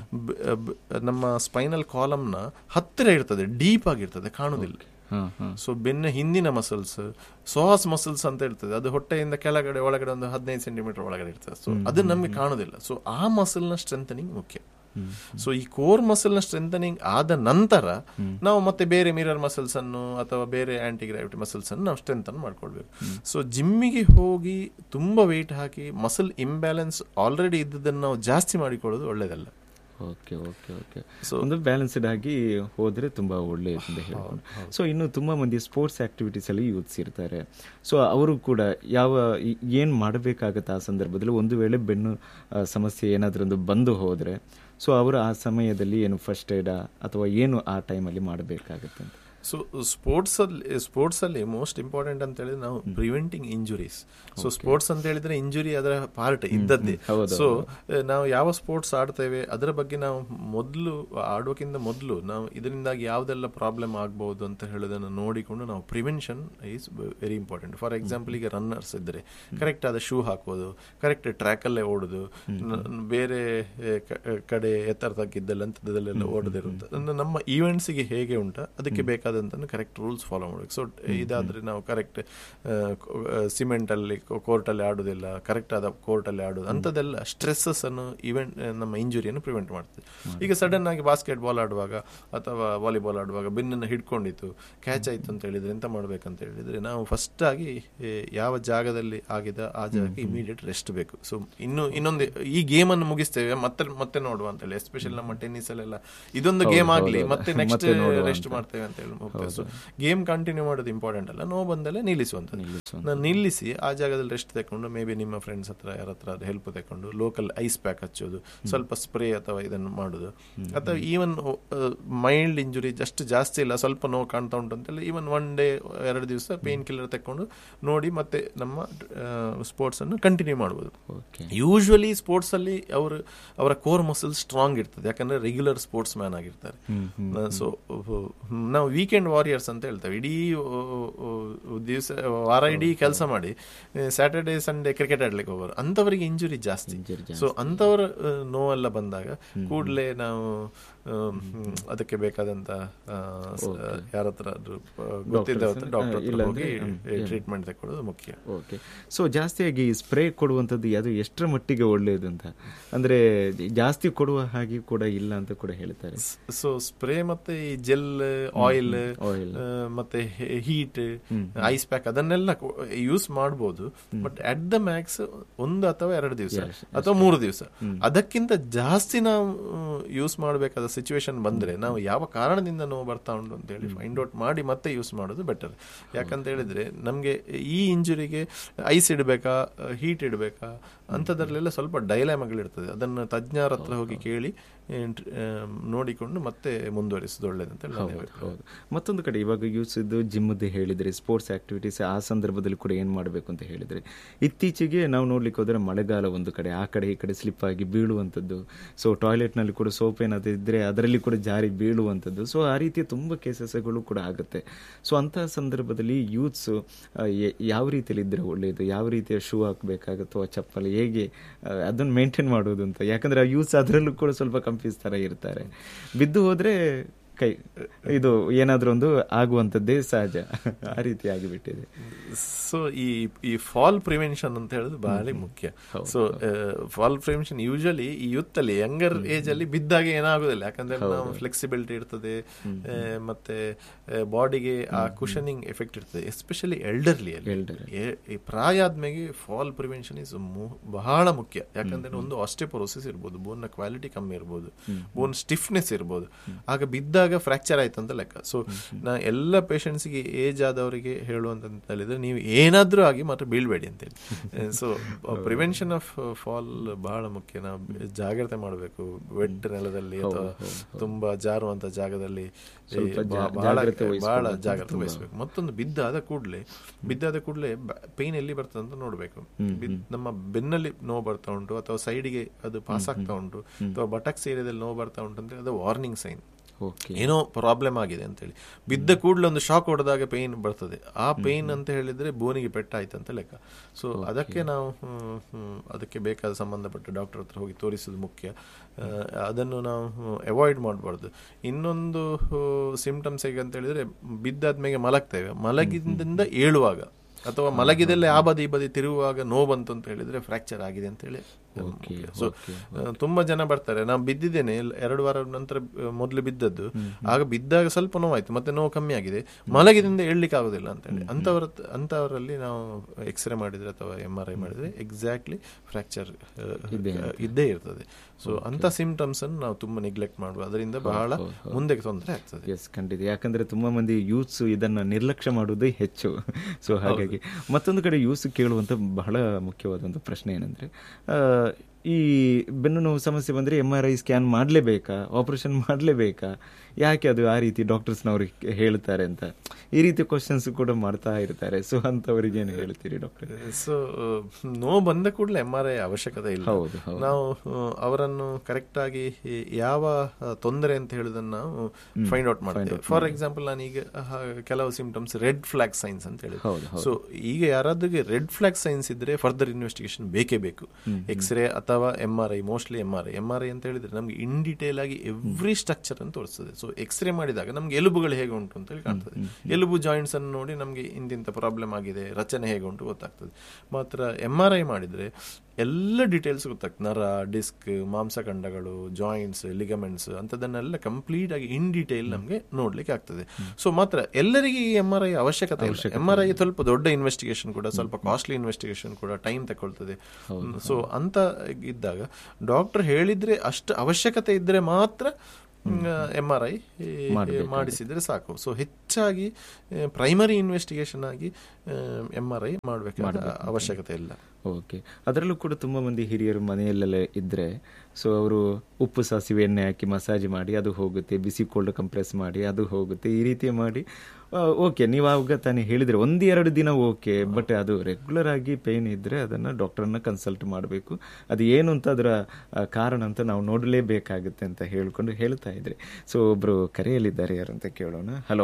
ನಮ್ಮ ಸ್ಪೈನಲ್ ಕಾಲಮ್ ನ ಹತ್ತಿರ ಇರ್ತದೆ ಡೀಪ್ ಆಗಿರ್ತದೆ ಕಾಣುದಿಲ್ಲ
ಹಾಂ ಹಾಂ
ಸೊ ಬೆನ್ನ ಹಿಂದಿನ ಮಸಲ್ಸ್ ಸಾಸ್ ಮಸಲ್ಸ್ ಅಂತ ಇರ್ತದೆ ಅದು ಹೊಟ್ಟೆಯಿಂದ ಕೆಳಗಡೆ ಒಳಗಡೆ ಒಂದು ಹದಿನೈದು ಸೆಂಟಿಮೀಟರ್ ಒಳಗಡೆ ಇರ್ತದೆ ಸೊ ಅದು ನಮಗೆ ಕಾಣುದಿಲ್ಲ ಸೊ ಆ ಮಸಲ್ ನ ಸ್ಟ್ರೆಂಥನಿಂಗ್ ಮುಖ್ಯ ಸೊ ಈ ಕೋರ್ ಮಸಲ್ ನ ಸ್ಟ್ರೆಂಥನಿಂಗ್ ಆದ ನಂತರ ನಾವು ಮತ್ತೆ ಬೇರೆ ಮಿರರ್ ಮಸಲ್ಸ್ ಅನ್ನು ಅಥವಾ ಬೇರೆ ಆಂಟಿ ಗ್ರಾವಿಟಿ ಮಸಲ್ಸ್ ಅನ್ನು ನಾವು ಸ್ಟ್ರೆಂತ್ ಅನ್ನು ಮಾಡ್ಕೊಳ್ಬೇಕು ಸೊ ಜಿಮ್ಮಿಗೆ ಹೋಗಿ ತುಂಬಾ ವೆಯ್ಟ್ ಹಾಕಿ ಮಸಲ್ ಇಂಬ್ಯಾಲೆನ್ಸ್ ಆಲ್ರೆಡಿ ಇದ್ದದನ್ನು ನಾವು ಜಾಸ್ತಿ ಮಾಡಿಕೊಳ್ಳೋದು ಒಳ್ಳೇದಲ್ಲ
ಓಕೆ ಓಕೆ ಓಕೆ
So-
ಒಂದು ಬ್ಯಾಲೆನ್ಸ್ಡ್ ಆಗಿ ಹೋದ್ರೆ ತುಂಬಾ ಒಳ್ಳೆಯದು ಅಂತ ಹೇಳ್ಕೊಂಡು ಸೊ ಇನ್ನು ತುಂಬಾ ಮಂದಿ ಸ್ಪೋರ್ಟ್ಸ್ ಆಕ್ಟಿವಿಟೀಸ್ ಅಲ್ಲಿ ಯೂತ್ಸ್ ಇರ್ತಾರೆ ಸೊ ಅವರು ಕೂಡ ಯಾವ ಈ- ಏನ್ ಮಾಡಬೇಕಾಗತ್ತೆ ಆ ಸಂದರ್ಭದಲ್ಲಿ ಒಂದು ವೇಳೆ ಬೆನ್ನು ಆ, ಸಮಸ್ಯೆ ಏನಾದ್ರೂ ಒಂದು ಬಂದು ಹೋದ್ರೆ ಸೊ ಅವರು ಆ ಸಮಯದಲ್ಲಿ ಏನು ಫಸ್ಟ್ ಏಡ್ ಅಥವಾ ಏನು ಆ ಟೈಮಲ್ಲಿ ಮಾಡಬೇಕಾಗತ್ತೆ ಅಂತ
ಸೊ ಸ್ಪೋರ್ಟ್ಸ್ ಅಲ್ಲಿ ಸ್ಪೋರ್ಟ್ಸ್ ಅಲ್ಲಿ ಮೋಸ್ಟ್ ಇಂಪಾರ್ಟೆಂಟ್ ಅಂತ ಹೇಳಿದ್ರೆ ನಾವು ಪ್ರಿವೆಂಟಿಂಗ್ ಇಂಜುರೀಸ್ ಸೊ ಸ್ಪೋರ್ಟ್ಸ್ ಅಂತ ಹೇಳಿದ್ರೆ ಇಂಜುರಿ ಅದರ ಪಾರ್ಟ್ ಇದ್ದದ್ದೇ
ಹೌದು,
ಸೊ ನಾವು ಯಾವ ಸ್ಪೋರ್ಟ್ಸ್ ಆಡ್ತೇವೆ ಅದರ ಬಗ್ಗೆ ನಾವು ಮೊದಲು ಆಡೋಕ್ಕಿಂತ ಮೊದಲು ನಾವು ಇದರಿಂದಾಗಿ ಯಾವ್ದೆಲ್ಲ ಪ್ರಾಬ್ಲಮ್ ಆಗಬಹುದು ಅಂತ ಹೇಳೋದನ್ನು ನೋಡಿಕೊಂಡು ನಾವು prevention is very important for example ಈಗ ರನ್ನರ್ಸ್ ಇದ್ರೆ ಕರೆಕ್ಟ್ ಆದ ಶೂ ಹಾಕೋದು ಕರೆಕ್ಟ್ ಟ್ರ್ಯಾಕ್ ಅಲ್ಲೇ ಓಡುದು ನ- ಬೇರೆ ಎ, ಕ- ಕಡೆ ಎತ್ತರ ತಗ್ಗಿದ್ದಲ್ಲ ಅಂತದಲ್ಲೆಲ್ಲ ಓಡದಿರುತ್ತೆ ಅಂದ್ರೆ ನಮ್ಮ events ಗೆ ಹೇಗೆ ಉಂಟ ಅದಕ್ಕೆ ಬೇಕಾದಂತ ಕರೆಕ್ಟ್ ರೂಲ್ಸ್ ಫಾಲೋ ಮಾಡಬೇಕು ಸೊ ಇದಾದ್ರೆ ನಾವು ಕರೆಕ್ಟ್ ಸಿಮೆಂಟ್ ಅಲ್ಲಿ ಕೋರ್ಟ್ ಅಲ್ಲಿ ಆಡುದಿಲ್ಲ ಕರೆಕ್ಟ್ ಆದ ಕೋರ್ಟ್ ಅಲ್ಲಿ ಆಡುದು ಅಂತದೆಲ್ಲ ಸ್ಟ್ರೆಸ್ಸಸ್ ಅನ್ನು ಇವೆಂಟ್ ನಮ್ಮ ಇಂಜುರಿಯನ್ನು ಪ್ರಿವೆಂಟ್ ಮಾಡ್ತದೆ ಈಗ ಸಡನ್ ಆಗಿ ಬಾಸ್ಕೆಟ್ ಬಾಲ್ ಆಡುವಾಗ ಅಥವಾ ವಾಲಿಬಾಲ್ ಆಡುವಾಗ ಬೆನ್ನನ್ನು ಹಿಡ್ಕೊಂಡಿತ್ತು ಕ್ಯಾಚ್ ಆಯ್ತು ಅಂತ ಹೇಳಿದ್ರೆ ಎಂತ ಮಾಡ್ಬೇಕಂತ ಹೇಳಿದ್ರೆ ನಾವು ಫಸ್ಟ್ ಆಗಿ ಏ, ಯಾವ ಜಾಗದಲ್ಲಿ ಆಗಿದೆ ಆ ಜಾಗಕ್ಕೆ ಇಮಿಡಿಯೇಟ್ ರೆಸ್ಟ್ ಬೇಕು ಸೊ ಇನ್ನು ಇನ್ನೊಂದು ಈ ಗೇಮ್ ಅನ್ನು ಮುಗಿಸ್ತೇವೆ ಮತ್ತೆ ಮತ್ತೆ ನೋಡುವ ಅಂತ ಹೇಳಿ ಎಸ್ಪೆಷಲ್ ನಮ್ಮ ಟೆನ್ನಿಸ್ ಅಲ್ಲೆಲ್ಲ ಇದೊಂದು
ಹೌದು,
ಗೇಮ್ ಆಗ್ಲಿ
ಹೌದು.
ಮತ್ತೆ ನೆಕ್ಸ್ಟ್
ಮತ್ತೆ ನೋಡುವ
ರೆಸ್ಟ್
ಅಂತ.
ಮಾಡ್ತೇವೆ ಅಂತ ಹೇಳಿ ಹೋಗ್ತೇವೆ ಸೊ ಗೇಮ್ ಕಂಟಿನ್ಯೂ ಮಾಡೋದು ಇಂಪಾರ್ಟೆಂಟ್ ಅಲ್ಲ ನೋವು ಬಂದಲ್ಲೇ ನಿಲ್ಲಿಸುವಂತ
ನಿಲ್ಲಿಸುವಂಥದ್ದು.
ನಾನು ನಿಲ್ಲಿಸಿ ಆ ಜಾಗದಲ್ಲಿ ರೆಸ್ಟ್ ತಕೊಂಡು ಮೇ ಬಿ ನಿಮ್ಮ ಫ್ರೆಂಡ್ಸ್ ಹತ್ರ ಯಾರ ಹತ್ರ ಹೆಲ್ಪ್ ತಕೊಂಡು ಲೋಕಲ್ ಐಸ್ ಪ್ಯಾಕ್ ಹಚ್ಚೋದು ಸ್ವಲ್ಪ ಸ್ಪ್ರೇ ಅಥವಾ ಇದನ್ನು ಮಾಡೋದು ಅಥವಾ ಈವನ್ ಮೈಲ್ಡ್ ಇಂಜುರಿ ಜಸ್ಟ್ ಜಾಸ್ತಿ ಇಲ್ಲ ಸ್ವಲ್ಪ ನೋವು ಕಾಣ್ತಾ ಉಂಟು ಅಂತೇಳಿ ಈವನ್ ಒನ್ ಡೇ ಎರಡು ದಿವಸ ಪೇನ್ ಕಿಲ್ಲರ್ ತಕೊಂಡು ನೋಡಿ ಮತ್ತೆ ನಮ್ಮ ಸ್ಪೋರ್ಟ್ಸ್ ಅನ್ನು ಕಂಟಿನ್ಯೂ ಮಾಡ್ಬೋದು
ಓಕೆ
ಯೂಶುವಲಿ ಸ್ಪೋರ್ಟ್ಸ್ ಅಲ್ಲಿ ಅವರು ಅವರ ಕೋರ್ ಮಸಲ್ ಸ್ಟ್ರಾಂಗ್ ಇರ್ತದೆ ಯಾಕಂದ್ರೆ ರೆಗ್ಯುಲರ್ ಸ್ಪೋರ್ಟ್ಸ್ ಮ್ಯಾನ್ ಆಗಿರ್ತಾರೆ ಸೊ ನಾವು ವೀಕೆಂಡ್ ವಾರಿಯರ್ಸ್ ಅಂತ ಹೇಳ್ತೇವೆ ಇಡೀ ದಿವಸ ವಾರ ಇಡೀ ಕೆಲಸ ಮಾಡಿ ಸ್ಯಾಟರ್ಡೇ ಸಂಡೇ ಕ್ರಿಕೆಟ್ ಆಡ್ಲಿಕ್ಕೆ ಹೋಗೋರು ಅಂತವರಿಗೆ ಇಂಜುರಿ ಜಾಸ್ತಿ
Injury ಜಾಸ್ತಿ.
ಸೊ ಅಂತವರ ಆ, ನೋವೆಲ್ಲ ಬಂದಾಗ ಕೂಡಲೇ ನಾವು ಆ, ಹ್ಮ್, ಅದಕ್ಕೆ ಬೇಕಾದಂತ ಯಾರ ಹತ್ರ ಗೊತ್ತಿದ್ದ ಡಾಕ್ಟರ್ ಹತ್ರ
ಇಲ್ಲಾಂದ್ರೆ,
ಹೋಗಿ
ಹ್ಮ್,
ಟ್ರೀಟ್ಮೆಂಟ್ ತಗೊಳ್ಳೋದು ಮುಖ್ಯ
ಓಕೆ ಸೊ ಜಾಸ್ತಿಯಾಗಿ ಸ್ಪ್ರೇ ಕೊಡುವಂಥದ್ದು ಅದು ಎಷ್ಟರ ಮಟ್ಟಿಗೆ ಒಳ್ಳೆಯದು ಅಂತ ಅಂದ್ರೆ ಜಾಸ್ತಿ ಕೊಡುವ ಹಾಗೆ ಕೂಡ ಇಲ್ಲ ಅಂತ ಕೂಡ ಹೇಳ್ತಾರೆ
ಸೊ ಸ್ಪ್ರೇ ಮತ್ತೆ ಈ ಜೆಲ್ ಆಯಿಲ್
oil.
ಮತ್ತೆ ಹೀಟ್ ಐಸ್ ಪ್ಯಾಕ್ ಅದನ್ನೆಲ್ಲ ಯೂಸ್ ಮಾಡಬಹುದು ಬಟ್ ಅಟ್ ದ ಮ್ಯಾಕ್ಸ್ ಒಂದು ಅಥವಾ ಎರಡು ದಿವಸ ಅಥವಾ ಮೂರು ದಿವಸ ಅದಕ್ಕಿಂತ ಜಾಸ್ತಿ ನಾವು ಯೂಸ್ ಮಾಡಬೇಕಾದ ಸಿಚುವೇಶನ್ ಬಂದ್ರೆ ನಾವು ಯಾವ ಕಾರಣದಿಂದ ನೋವು ಬರ್ತಾ ಉಂಟು ಅಂತ ಹೇಳಿ ಫೈಂಡ್ ಔಟ್ ಮಾಡಿ ಮತ್ತೆ ಯೂಸ್ ಮಾಡೋದು ಬೆಟರ್ ಯಾಕಂತ ಹೇಳಿದ್ರೆ ನಮಗೆ ಈ ಇಂಜುರಿಗೆ ಐಸ್ ಇಡಬೇಕಾ ಹೀಟ್ ಇಡಬೇಕಾ ಅಂಥದ್ರಲ್ಲೆಲ್ಲ ಸ್ವಲ್ಪ ಡೈಲಾಮಗಳಿರ್ತದೆ ಅದನ್ನು ತಜ್ಞರ ಹತ್ರ ಹೋಗಿ ಕೇಳಿ ಏನ್- ಆ, ನೋಡಿಕೊಂಡು ಮತ್ತೆ ಮುಂದುವರಿಸೋದು ಒಳ್ಳೇದಂತ ಹೇಳಿ ನಾನು ಹೇಳ್ತೇನೆ.
ಹೌದು ಮತ್ತೊಂದು ಕಡೆ ಇವಾಗ ಯೂಸ್ ಇದು ಜಿಮ್ದು ಹೇಳಿದ್ರೆ ಸ್ಪೋರ್ಟ್ಸ್ ಆಕ್ಟಿವಿಟೀಸ್ ಆ ಸಂದರ್ಭದಲ್ಲಿ ಕೂಡ ಏನು ಮಾಡಬೇಕು ಅಂತ ಹೇಳಿದ್ರೆ ಇತ್ತೀಚೆಗೆ ನಾವು ನೋಡ್ಲಿಕ್ಕೆ ಹೋದ್ರೆ ಮಳೆಗಾಲ ಒಂದು ಕಡೆ ಆ ಕಡೆ ಈ ಕಡೆ ಸ್ಲಿಪ್ ಆಗಿ ಬೀಳುವಂಥದ್ದು ಸೊ ಟಾಯ್ಲೆಟ್ನಲ್ಲಿ ಕೂಡ ಸೋಪ್ ಏನಾದ್ರು ಇದ್ರೆ ಅದರಲ್ಲಿ ಕೂಡ ಜಾರಿ ಬೀಳುವಂಥದ್ದು ಸೊ ಆ ರೀತಿಯ ತುಂಬ ಕೇಸಸ್ಗಳು ಕೂಡ ಆಗುತ್ತೆ ಸೊ ಅಂತಹ ಸಂದರ್ಭದಲ್ಲಿ ಯೂತ್ಸ್ ಯಾವ ರೀತಿಯಲ್ಲಿ ಇದ್ರೆ ಒಳ್ಳೆಯದು ಯಾವ ರೀತಿಯ ಶೂ ಹಾಕಬೇಕಾಗತ್ತೋ ಚಪ್ಪಲ್ ಹೇಗೆ ಆ, ಅದನ್ನು ಮೇಂಟೈನ್ ಮಾಡೋದು ಅಂತ ಯಾಕಂದ್ರೆ ಆ ಯೂತ್ಸ್ ಅದರಲ್ಲೂ ಕೂಡ ಸ್ವಲ್ಪ ಕನ್ಫ್ಯೂಸ್ ತರ ಇರ್ತಾರೆ ಬಿದ್ದು ಹೋದ್ರೆ ಕೈ ಇದು ಏನಾದ್ರೂ ಒಂದು ಆಗುವಂಥದ್ದೇ ಸಹಜ ಆ ರೀತಿ ಆಗಿಬಿಟ್ಟಿದೆ
ಸೊ ಈ ಈ ಫಾಲ್ ಪ್ರಿವೆನ್ಷನ್ ಅಂತ ಹೇಳೋದು ಬಹಳ ಮುಖ್ಯ ಸೊ ಫಾಲ್ ಪ್ರಿವೆನ್ಷನ್ ಯೂಶಲಿ ಈ ಯೂತ್ ಅಲ್ಲಿ ಯಂಗರ್ ಏಜ್ ಅಲ್ಲಿ ಬಿದ್ದಾಗ ಏನಾಗುದಿಲ್ಲ ಯಾಕಂದ್ರೆ ನಾವು ಫ್ಲೆಕ್ಸಿಬಿಲಿಟಿ ಇರ್ತದೆ ಆ, ಮತ್ತೆ ಬಾಡಿಗೆ ಆ ಕುಷನಿಂಗ್ ಎಫೆಕ್ಟ್ ಇರ್ತದೆ ಎಸ್ಪೆಷಲಿ ಎಲ್ಡರ್ಲಿ ಅಲ್ಲಿ
Elderly.
ಏ- ಈ ಪ್ರಾಯ ಆದ್ಮೇಲೆ ಫಾಲ್ ಪ್ರಿವೆನ್ಷನ್ ಇಸ್ ಬಹಳ ಮುಖ್ಯ ಯಾಕಂದ್ರೆ ಒಂದು ಆಸ್ಟೆಪೊರೋಸಿಸ್ ಇರ್ಬೋದು ಬೋನ್ ನ ಕ್ವಾಲಿಟಿ ಕಮ್ಮಿ ಇರ್ಬೋದು ಬೋನ್ ಸ್ಟಿಫ್ನೆಸ್ ಇರ್ಬೋದು ಆಗ ಬಿದ್ದಾಗ ಫ್ರಾಕ್ಚರ್ ಆಯ್ತು ಅಂತ ಲೆಕ್ಕ ಸೊ ನಾ ಎಲ್ಲ ಪೇಷಂಟ್ಸ್ಗೆ ಏಜ್ ಆದವರಿಗೆ ಹೇಳುವಂತ ಹೇಳಿದ್ರೆ ನೀವು ಏನಾದ್ರೂ ಆಗಿ ಮಾತ್ರ ಬೀಳ್ಬೇಡಿ ಅಂತೇಳಿ ಸೊ ಪ್ರಿವೆನ್ಷನ್ ಆಫ್ ಫಾಲ್ ಬಹಳ ಮುಖ್ಯ ನಾವು ಜಾಗ್ರತೆ ಮಾಡಬೇಕು ವೆಟ್ ನೆಲದಲ್ಲಿ ಅಥವಾ ತುಂಬಾ ಜಾರುವಂತ ಜಾಗದಲ್ಲಿ ಈ
ಸ್ವಲ್ಪ ಜಾ-
ಬಹಳ
ಜಾಗ್ರತೆ
ಬಹಳ
ವಹಿಸ್ಬೇಕು.
ಜಾಗ್ರತೆ ವಹಿಸಬೇಕು ಮತ್ತೊಂದು ಬಿದ್ದಾದ ಕೂಡಲೇ ಬಿದ್ದಾದ ಕೂಡಲೇ ಪೈನ್ ಎಲ್ಲಿ ಬರ್ತದೆ ಅಂತ ನೋಡಬೇಕು ನಮ್ಮ ಬೆನ್ನಲ್ಲಿ ನೋವು ಬರ್ತಾ ಉಂಟು ಅಥವಾ ಸೈಡಿಗೆ ಅದು ಪಾಸ್ ಆಗ್ತಾ ಉಂಟು ಅಥವಾ ಬಟಕ್ಸ್ ಏರಿಯಾದಲ್ಲಿ ನೋವು ಬರ್ತಾ ಉಂಟು ಅಂದ್ರೆ ಅದು ವಾರ್ನಿಂಗ್ ಸೈನ್
ಓಕೆ
ಏನೋ ಪ್ರಾಬ್ಲಮ್ ಆಗಿದೆ ಅಂತ ಹೇಳಿ ಬಿದ್ದ ಕೂಡಲೇ ಒಂದು ಶಾಕ್ ಹೊಡೆದಾಗ ಪೇನ್ ಬರ್ತದೆ ಆ ಪೇನ್ ಅಂತ ಹೇಳಿದ್ರೆ ಬೋನಿಗೆ ಪೆಟ್ಟಾಯ್ತು ಅಂತ ಲೆಕ್ಕ ಸೊ ಅದಕ್ಕೆ ನಾವು ಹ್ಮ್, ಹ್ಮ್, ಅದಕ್ಕೆ ಬೇಕಾದ ಸಂಬಂಧಪಟ್ಟ ಡಾಕ್ಟರ್ ಹತ್ರ ಹೋಗಿ ತೋರಿಸೋದು ಮುಖ್ಯ ಆ, ಅದನ್ನು ನಾವು ಅವಾಯ್ಡ್ ಮಾಡಬಾರ್ದು ಇನ್ನೊಂದು ಸಿಂಪ್ಟಮ್ಸ್ ಹೇಗೆ ಅಂತ ಹೇಳಿದ್ರೆ ಬಿದ್ದಾದ್ಮೇಲೆ ಮಲಗ್ತೇವೆ ಮಲಗಿದಿಂದ ಏಳುವಾಗ ಅಥವಾ ಮಲಗಿದಲ್ಲೇ ಆ ಬದಿ ಈ ಬದಿ ತಿರುಗುವಾಗ ನೋವು ಬಂತು ಅಂತ ಹೇಳಿದ್ರೆ ಫ್ರಾಕ್ಚರ್ ಆಗಿದೆ ಅಂತ ಹೇಳಿ ಸೊ ತುಂಬಾ ಜನ ಬರ್ತಾರೆ ನಾವು ಬಿದ್ದಿದ್ದೇನೆ ಎಲ್- ಎರಡು ವಾರ ನಂತರ ಆ, ಮೊದಲು ಬಿದ್ದದ್ದು ಆಗ ಬಿದ್ದಾಗ ಸ್ವಲ್ಪ ನೋವಾಯ್ತು ಮತ್ತೆ ನೋವು ಕಮ್ಮಿ ಆಗಿದೆ ಮಲಗಿದಿಂದ ಏಳ್ಲಿಕ್ಕೆ ಆಗುದಿಲ್ಲ ಅಂತ ಹೇಳಿ ಅಂತವರ ಅಂತವರಲ್ಲಿ ನಾವು ಎಕ್ಸ್ರೇ ಮಾಡಿದ್ರೆ ಅಥವಾ ಎಂ ಆರ್ ಐ ಮಾಡಿದ್ರೆ ಎಕ್ಸಾಕ್ಟ್ಲಿ ಫ್ರಾಕ್ಚರ್ ಇದ್ದೇ ಇರ್ತದೆ ಸೊ ಅಂತ ಸಿಂಪ್ಟಮ್ಸ್ ಅನ್ನು ನಾವು ತುಂಬಾ ನೆಗ್ಲೆಕ್ಟ್ ಮಾಡುವ ಅದರಿಂದ ಬಹಳ ಮುಂದೆ ತೊಂದರೆ ಆಗ್ತದೆ
ಎಸ್ ಖಂಡಿತ ಯಾಕಂದ್ರೆ ತುಂಬಾ ಮಂದಿ ಯೂತ್ಸ್ ಇದನ್ನ ನಿರ್ಲಕ್ಷ್ಯ ಮಾಡುವುದೇ ಹೆಚ್ಚು ಸೊ ಹಾಗಾಗಿ ಮತ್ತೊಂದು ಕಡೆ ಯೂಸ್ ಕೇಳುವಂತ ಬಹಳ ಮುಖ್ಯವಾದ ಒಂದು ಪ್ರಶ್ನೆ ಏನಂದ್ರೆ ಆ, ಈ ಬೆನ್ನು ನೋವು ಸಮಸ್ಯೆ ಬಂದ್ರೆ ಎಂ ಆರ್ ಐ ಸ್ಕ್ಯಾನ್ ಮಾಡಲೇಬೇಕಾ ಆಪರೇಷನ್ ಮಾಡಲೇಬೇಕಾ ಯಾಕೆ ಅದು ಆ ರೀತಿ ಡಾಕ್ಟರ್ಸ್ನವ್ರು ಹೇಳ್ತಾರೆ ಅಂತ ಈ ರೀತಿ ಕ್ವಶನ್ಸ್ ಕೂಡ ಮಾಡ್ತಾ ಇರ್ತಾರೆ ಸೊ ಅಂತವರಿಗೆ ಏನು ಹೇಳ್ತೀರಿ ಡಾಕ್ಟರ್
ಸೊ ನೋವು ಬಂದ ಕೂಡಲೇ ಎಂ ಆರ್ ಐ ಅವಶ್ಯಕತೆ ಇಲ್ಲ
ಹೌದು, ಹೌದು.
ನಾವು ಆ, ಅವರನ್ನು ಕರೆಕ್ಟ್ ಆಗಿ ಈ ಯಾವ ಆ, ತೊಂದರೆ ಅಂತ ಹೇಳುದನ್ನ ನಾವು ಫೈಂಡ್ ಔಟ್ ಮಾಡ್ತೇವೆ ಫಾರ್ ಎಕ್ಸಾಂಪಲ್ ನಾನೀಗ ಆ, ಕೆಲವು ಸಿಂಪ್ಟಮ್ಸ್ ರೆಡ್ ಫ್ಲಾಗ್ ಸೈನ್ಸ್ ಅಂತ ಹೇಳಿ
ಹೌದು, ಹೌದು.
ಸೊ ಈಗ ಯಾರಾದ್ರಿಗೆ ರೆಡ್ ಫ್ಲಾಗ್ ಸೈನ್ಸ್ ಇದ್ರೆ ಫರ್ದರ್ ಇನ್ವೆಸ್ಟಿಗೇಷನ್ ಬೇಕೇ ಬೇಕು ಎಕ್ಸ್ರೇ ಅಥವಾ M R I mostly M R I M R I ಅಂತ ಹೇಳಿದ್ರೆ ನಮ್ಗೆ ಇನ್ ಡೀಟೇಲ್ ಆಗಿ ಎವ್ರಿ ಸ್ಟ್ರಕ್ಚರ್ ಅಂತ ತೋರಿಸ್ತದೆ ಸೊ ಎಕ್ಸ್ರೇ ಮಾಡಿದಾಗ ನಮ್ಗೆ ಎಲುಬುಗಳು ಹೇಗೆ ಉಂಟು ಅಂತ ಹೇಳಿ ಕಾಣ್ತದೆ ಎಲುಬು ಜಾಯಿಂಟ್ಸ್ ಅನ್ನು ನೋಡಿ ನಮ್ಗೆ ಇಂತಿಂತ ಪ್ರಾಬ್ಲಮ್ ಆಗಿದೆ ರಚನೆ ಹೇಗೆ ಉಂಟು ಗೊತ್ತಾಗ್ತದೆ ಮಾತ್ರ ಎಂ ಆರ್ ಐ ಮಾಡಿದ್ರೆ ಎಲ್ಲ ಡೀಟೇಲ್ಸ್ ಗೊತ್ತಾಗ್ತದೆ ನರ ಡಿಸ್ಕ್ ಮಾಂಸಖಂಡಗಳು ಜಾಯಿಂಟ್ಸ್ ಲಿಗಮೆಂಟ್ಸ್ ಅಂತದನ್ನೆಲ್ಲ ಕಂಪ್ಲೀಟ್ ಆಗಿ ಇನ್ ಡೀಟೇಲ್ ನಮಗೆ ನೋಡ್ಲಿಕ್ಕೆ ಆಗ್ತದೆ ಸೊ ಮಾತ್ರ ಎಲ್ಲರಿಗೆ ಈ ಎಂ ಆರ್ ಐ ಅವಶ್ಯಕತೆ ಇಲ್ಲ ಎಂ ಆರ್ ಐ ಸ್ವಲ್ಪ ದೊಡ್ಡ ಇನ್ವೆಸ್ಟಿಗೇಷನ್ ಕೂಡ ಸ್ವಲ್ಪ ಕಾಸ್ಟ್ಲಿ ಇನ್ವೆಸ್ಟಿಗೇಷನ್ ಕೂಡ ಟೈಮ್ ತಗೊಳ್ತದೆ ಸೊ ಅಂತ ಇದ್ದಾಗ ಡಾಕ್ಟರ್ ಹೇಳಿದ್ರೆ ಅಷ್ಟು ಅವಶ್ಯಕತೆ ಇದ್ರೆ ಮಾತ್ರ ಎಂ ಆರ್ ಐ ಮಾಡಿಸಿದ್ರೆ ಸಾಕು ಸೊ ಹೆಚ್ಚಾಗಿ ಪ್ರೈಮರಿ ಇನ್ವೆಸ್ಟಿಗೇಷನ್ ಆಗಿ ಎಂ ಆರ್ ಐ ಮಾಡಬೇಕಾದ ಅವಶ್ಯಕತೆ ಇಲ್ಲ
ಓಕೆ ಅದರಲ್ಲೂ ಕೂಡ ತುಂಬ ಮಂದಿ ಹಿರಿಯರು ಮನೆಯಲ್ಲೆಲ್ಲ ಇದ್ದರೆ ಸೊ ಅವರು ಉಪ್ಪು ಸಾಸಿವೆ ಎಣ್ಣೆ ಹಾಕಿ ಮಸಾಜ್ ಮಾಡಿ ಅದು ಹೋಗುತ್ತೆ ಬಿಸಿ ಕೋಲ್ಡ್ ಕಂಪ್ರೆಸ್ ಮಾಡಿ ಅದು ಹೋಗುತ್ತೆ ಈ ರೀತಿ ಮಾಡಿ ಓಕೆ ನೀವು ಆವಾಗ ತಾನೇ ಹೇಳಿದರೆ ಒಂದು ಎರಡು ದಿನ ಓಕೆ ಬಟ್ ಅದು ರೆಗ್ಯುಲರ್ ಆಗಿ ಪೇನ್ ಇದ್ದರೆ ಅದನ್ನು ಡಾಕ್ಟರನ್ನ ಕನ್ಸಲ್ಟ್ ಮಾಡಬೇಕು ಅದು ಏನು ಅಂತ ಅದರ ಆ, ಕಾರಣ ಅಂತ ನಾವು ನೋಡಲೇಬೇಕಾಗುತ್ತೆ ಅಂತ ಹೇಳ್ಕೊಂಡು ಹೇಳ್ತಾ ಇದ್ರಿ ಸೊ ಒಬ್ಬರು ಕರೆಯಲ್ಲಿದ್ದಾರೆ ಯಾರು ಅಂತ ಕೇಳೋಣ ಹಲೋ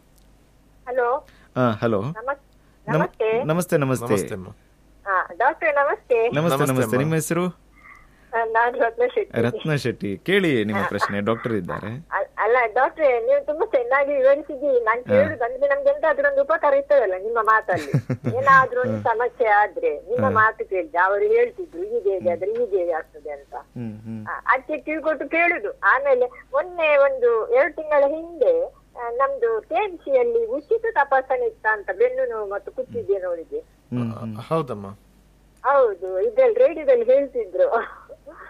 ಹಲೋ
ಹಾಂ ಹಲೋ
ನಮಸ್ ನಮಸ್ತೆ
ನಮಸ್ತೆ ನಮಸ್ತೆ
ನಮಸ್ತೆ ಅಮ್ಮ
ಹಾ ಡಾಕ್ಟರ್ ನಮಸ್ತೆ
ನಮಸ್ತೆ ನಮಸ್ತೆ ನಿಮ್ಮ ಹೆಸರು
ಆ, ನಾನು ರತ್ನ ಶೆಟ್ಟಿ
ರತ್ನ ಶೆಟ್ಟಿ ಕೇಳಿ ನಿಮ್ಮ ಪ್ರಶ್ನೆ ಡಾಕ್ಟರ್ ಇದ್ದಾರೆ
ಅ- ಅಲ್ಲ ಡಾಕ್ಟ್ರೆ ನೀವು ತುಂಬಾ ಚೆನ್ನಾಗಿ ವಿವರಿಸಿದ್ದೀರಿ ನಾನ್ ಕೇಳುದು ಅಂದ್ರೆ ನಮ್ಗೆ ಎಂತಾದ್ರೂ ಒಂದು ಉಪಕಾರ ಇರ್ತದಲ್ಲ ನಿಮ್ಮ ಮಾತಲ್ಲಿ ಏನಾದ್ರೂ ಒಂದು ಸಮಸ್ಯೆ ಆದ್ರೆ ನಿಮ್ಮ ಮಾತು ಕೇಳಿದೆ ಅವರು ಹೇಳ್ತಿದ್ರು ಹೀಗೆ ಹೇಗೆ ಆದ್ರೆ ಹೀಗೆ ಹೇಗೆ ಆಗ್ತದೆ ಅಂತ
ಹ್ಮ್ ಹ್ಮ್
ಆ, ಅದಕ್ಕೆ ಕಿವಿಗೊಟ್ಟು ಕೇಳುದು ಆಮೇಲೆ ಮೊನ್ನೆ ಒಂದು ಎರಡು ತಿಂಗಳ ಹಿಂದೆ ಆ, ನಮ್ದು ಕೆಎಂಸಿಯಲ್ಲಿ ಉಚಿತ ತಪಾಸಣೆ ಇತ್ತ ಅಂತ ಬೆನ್ನು ನೋವು ಮತ್ತು ಕುತ್ತಿಗೆ ನೋವಿಗೆ
ಹೌದಮ್ಮ
ಹೌದು ಇದ್ರಲ್ಲಿ ರೇಡಿಯೋದಲ್ಲಿ ಹೇಳ್ತಿದ್ರು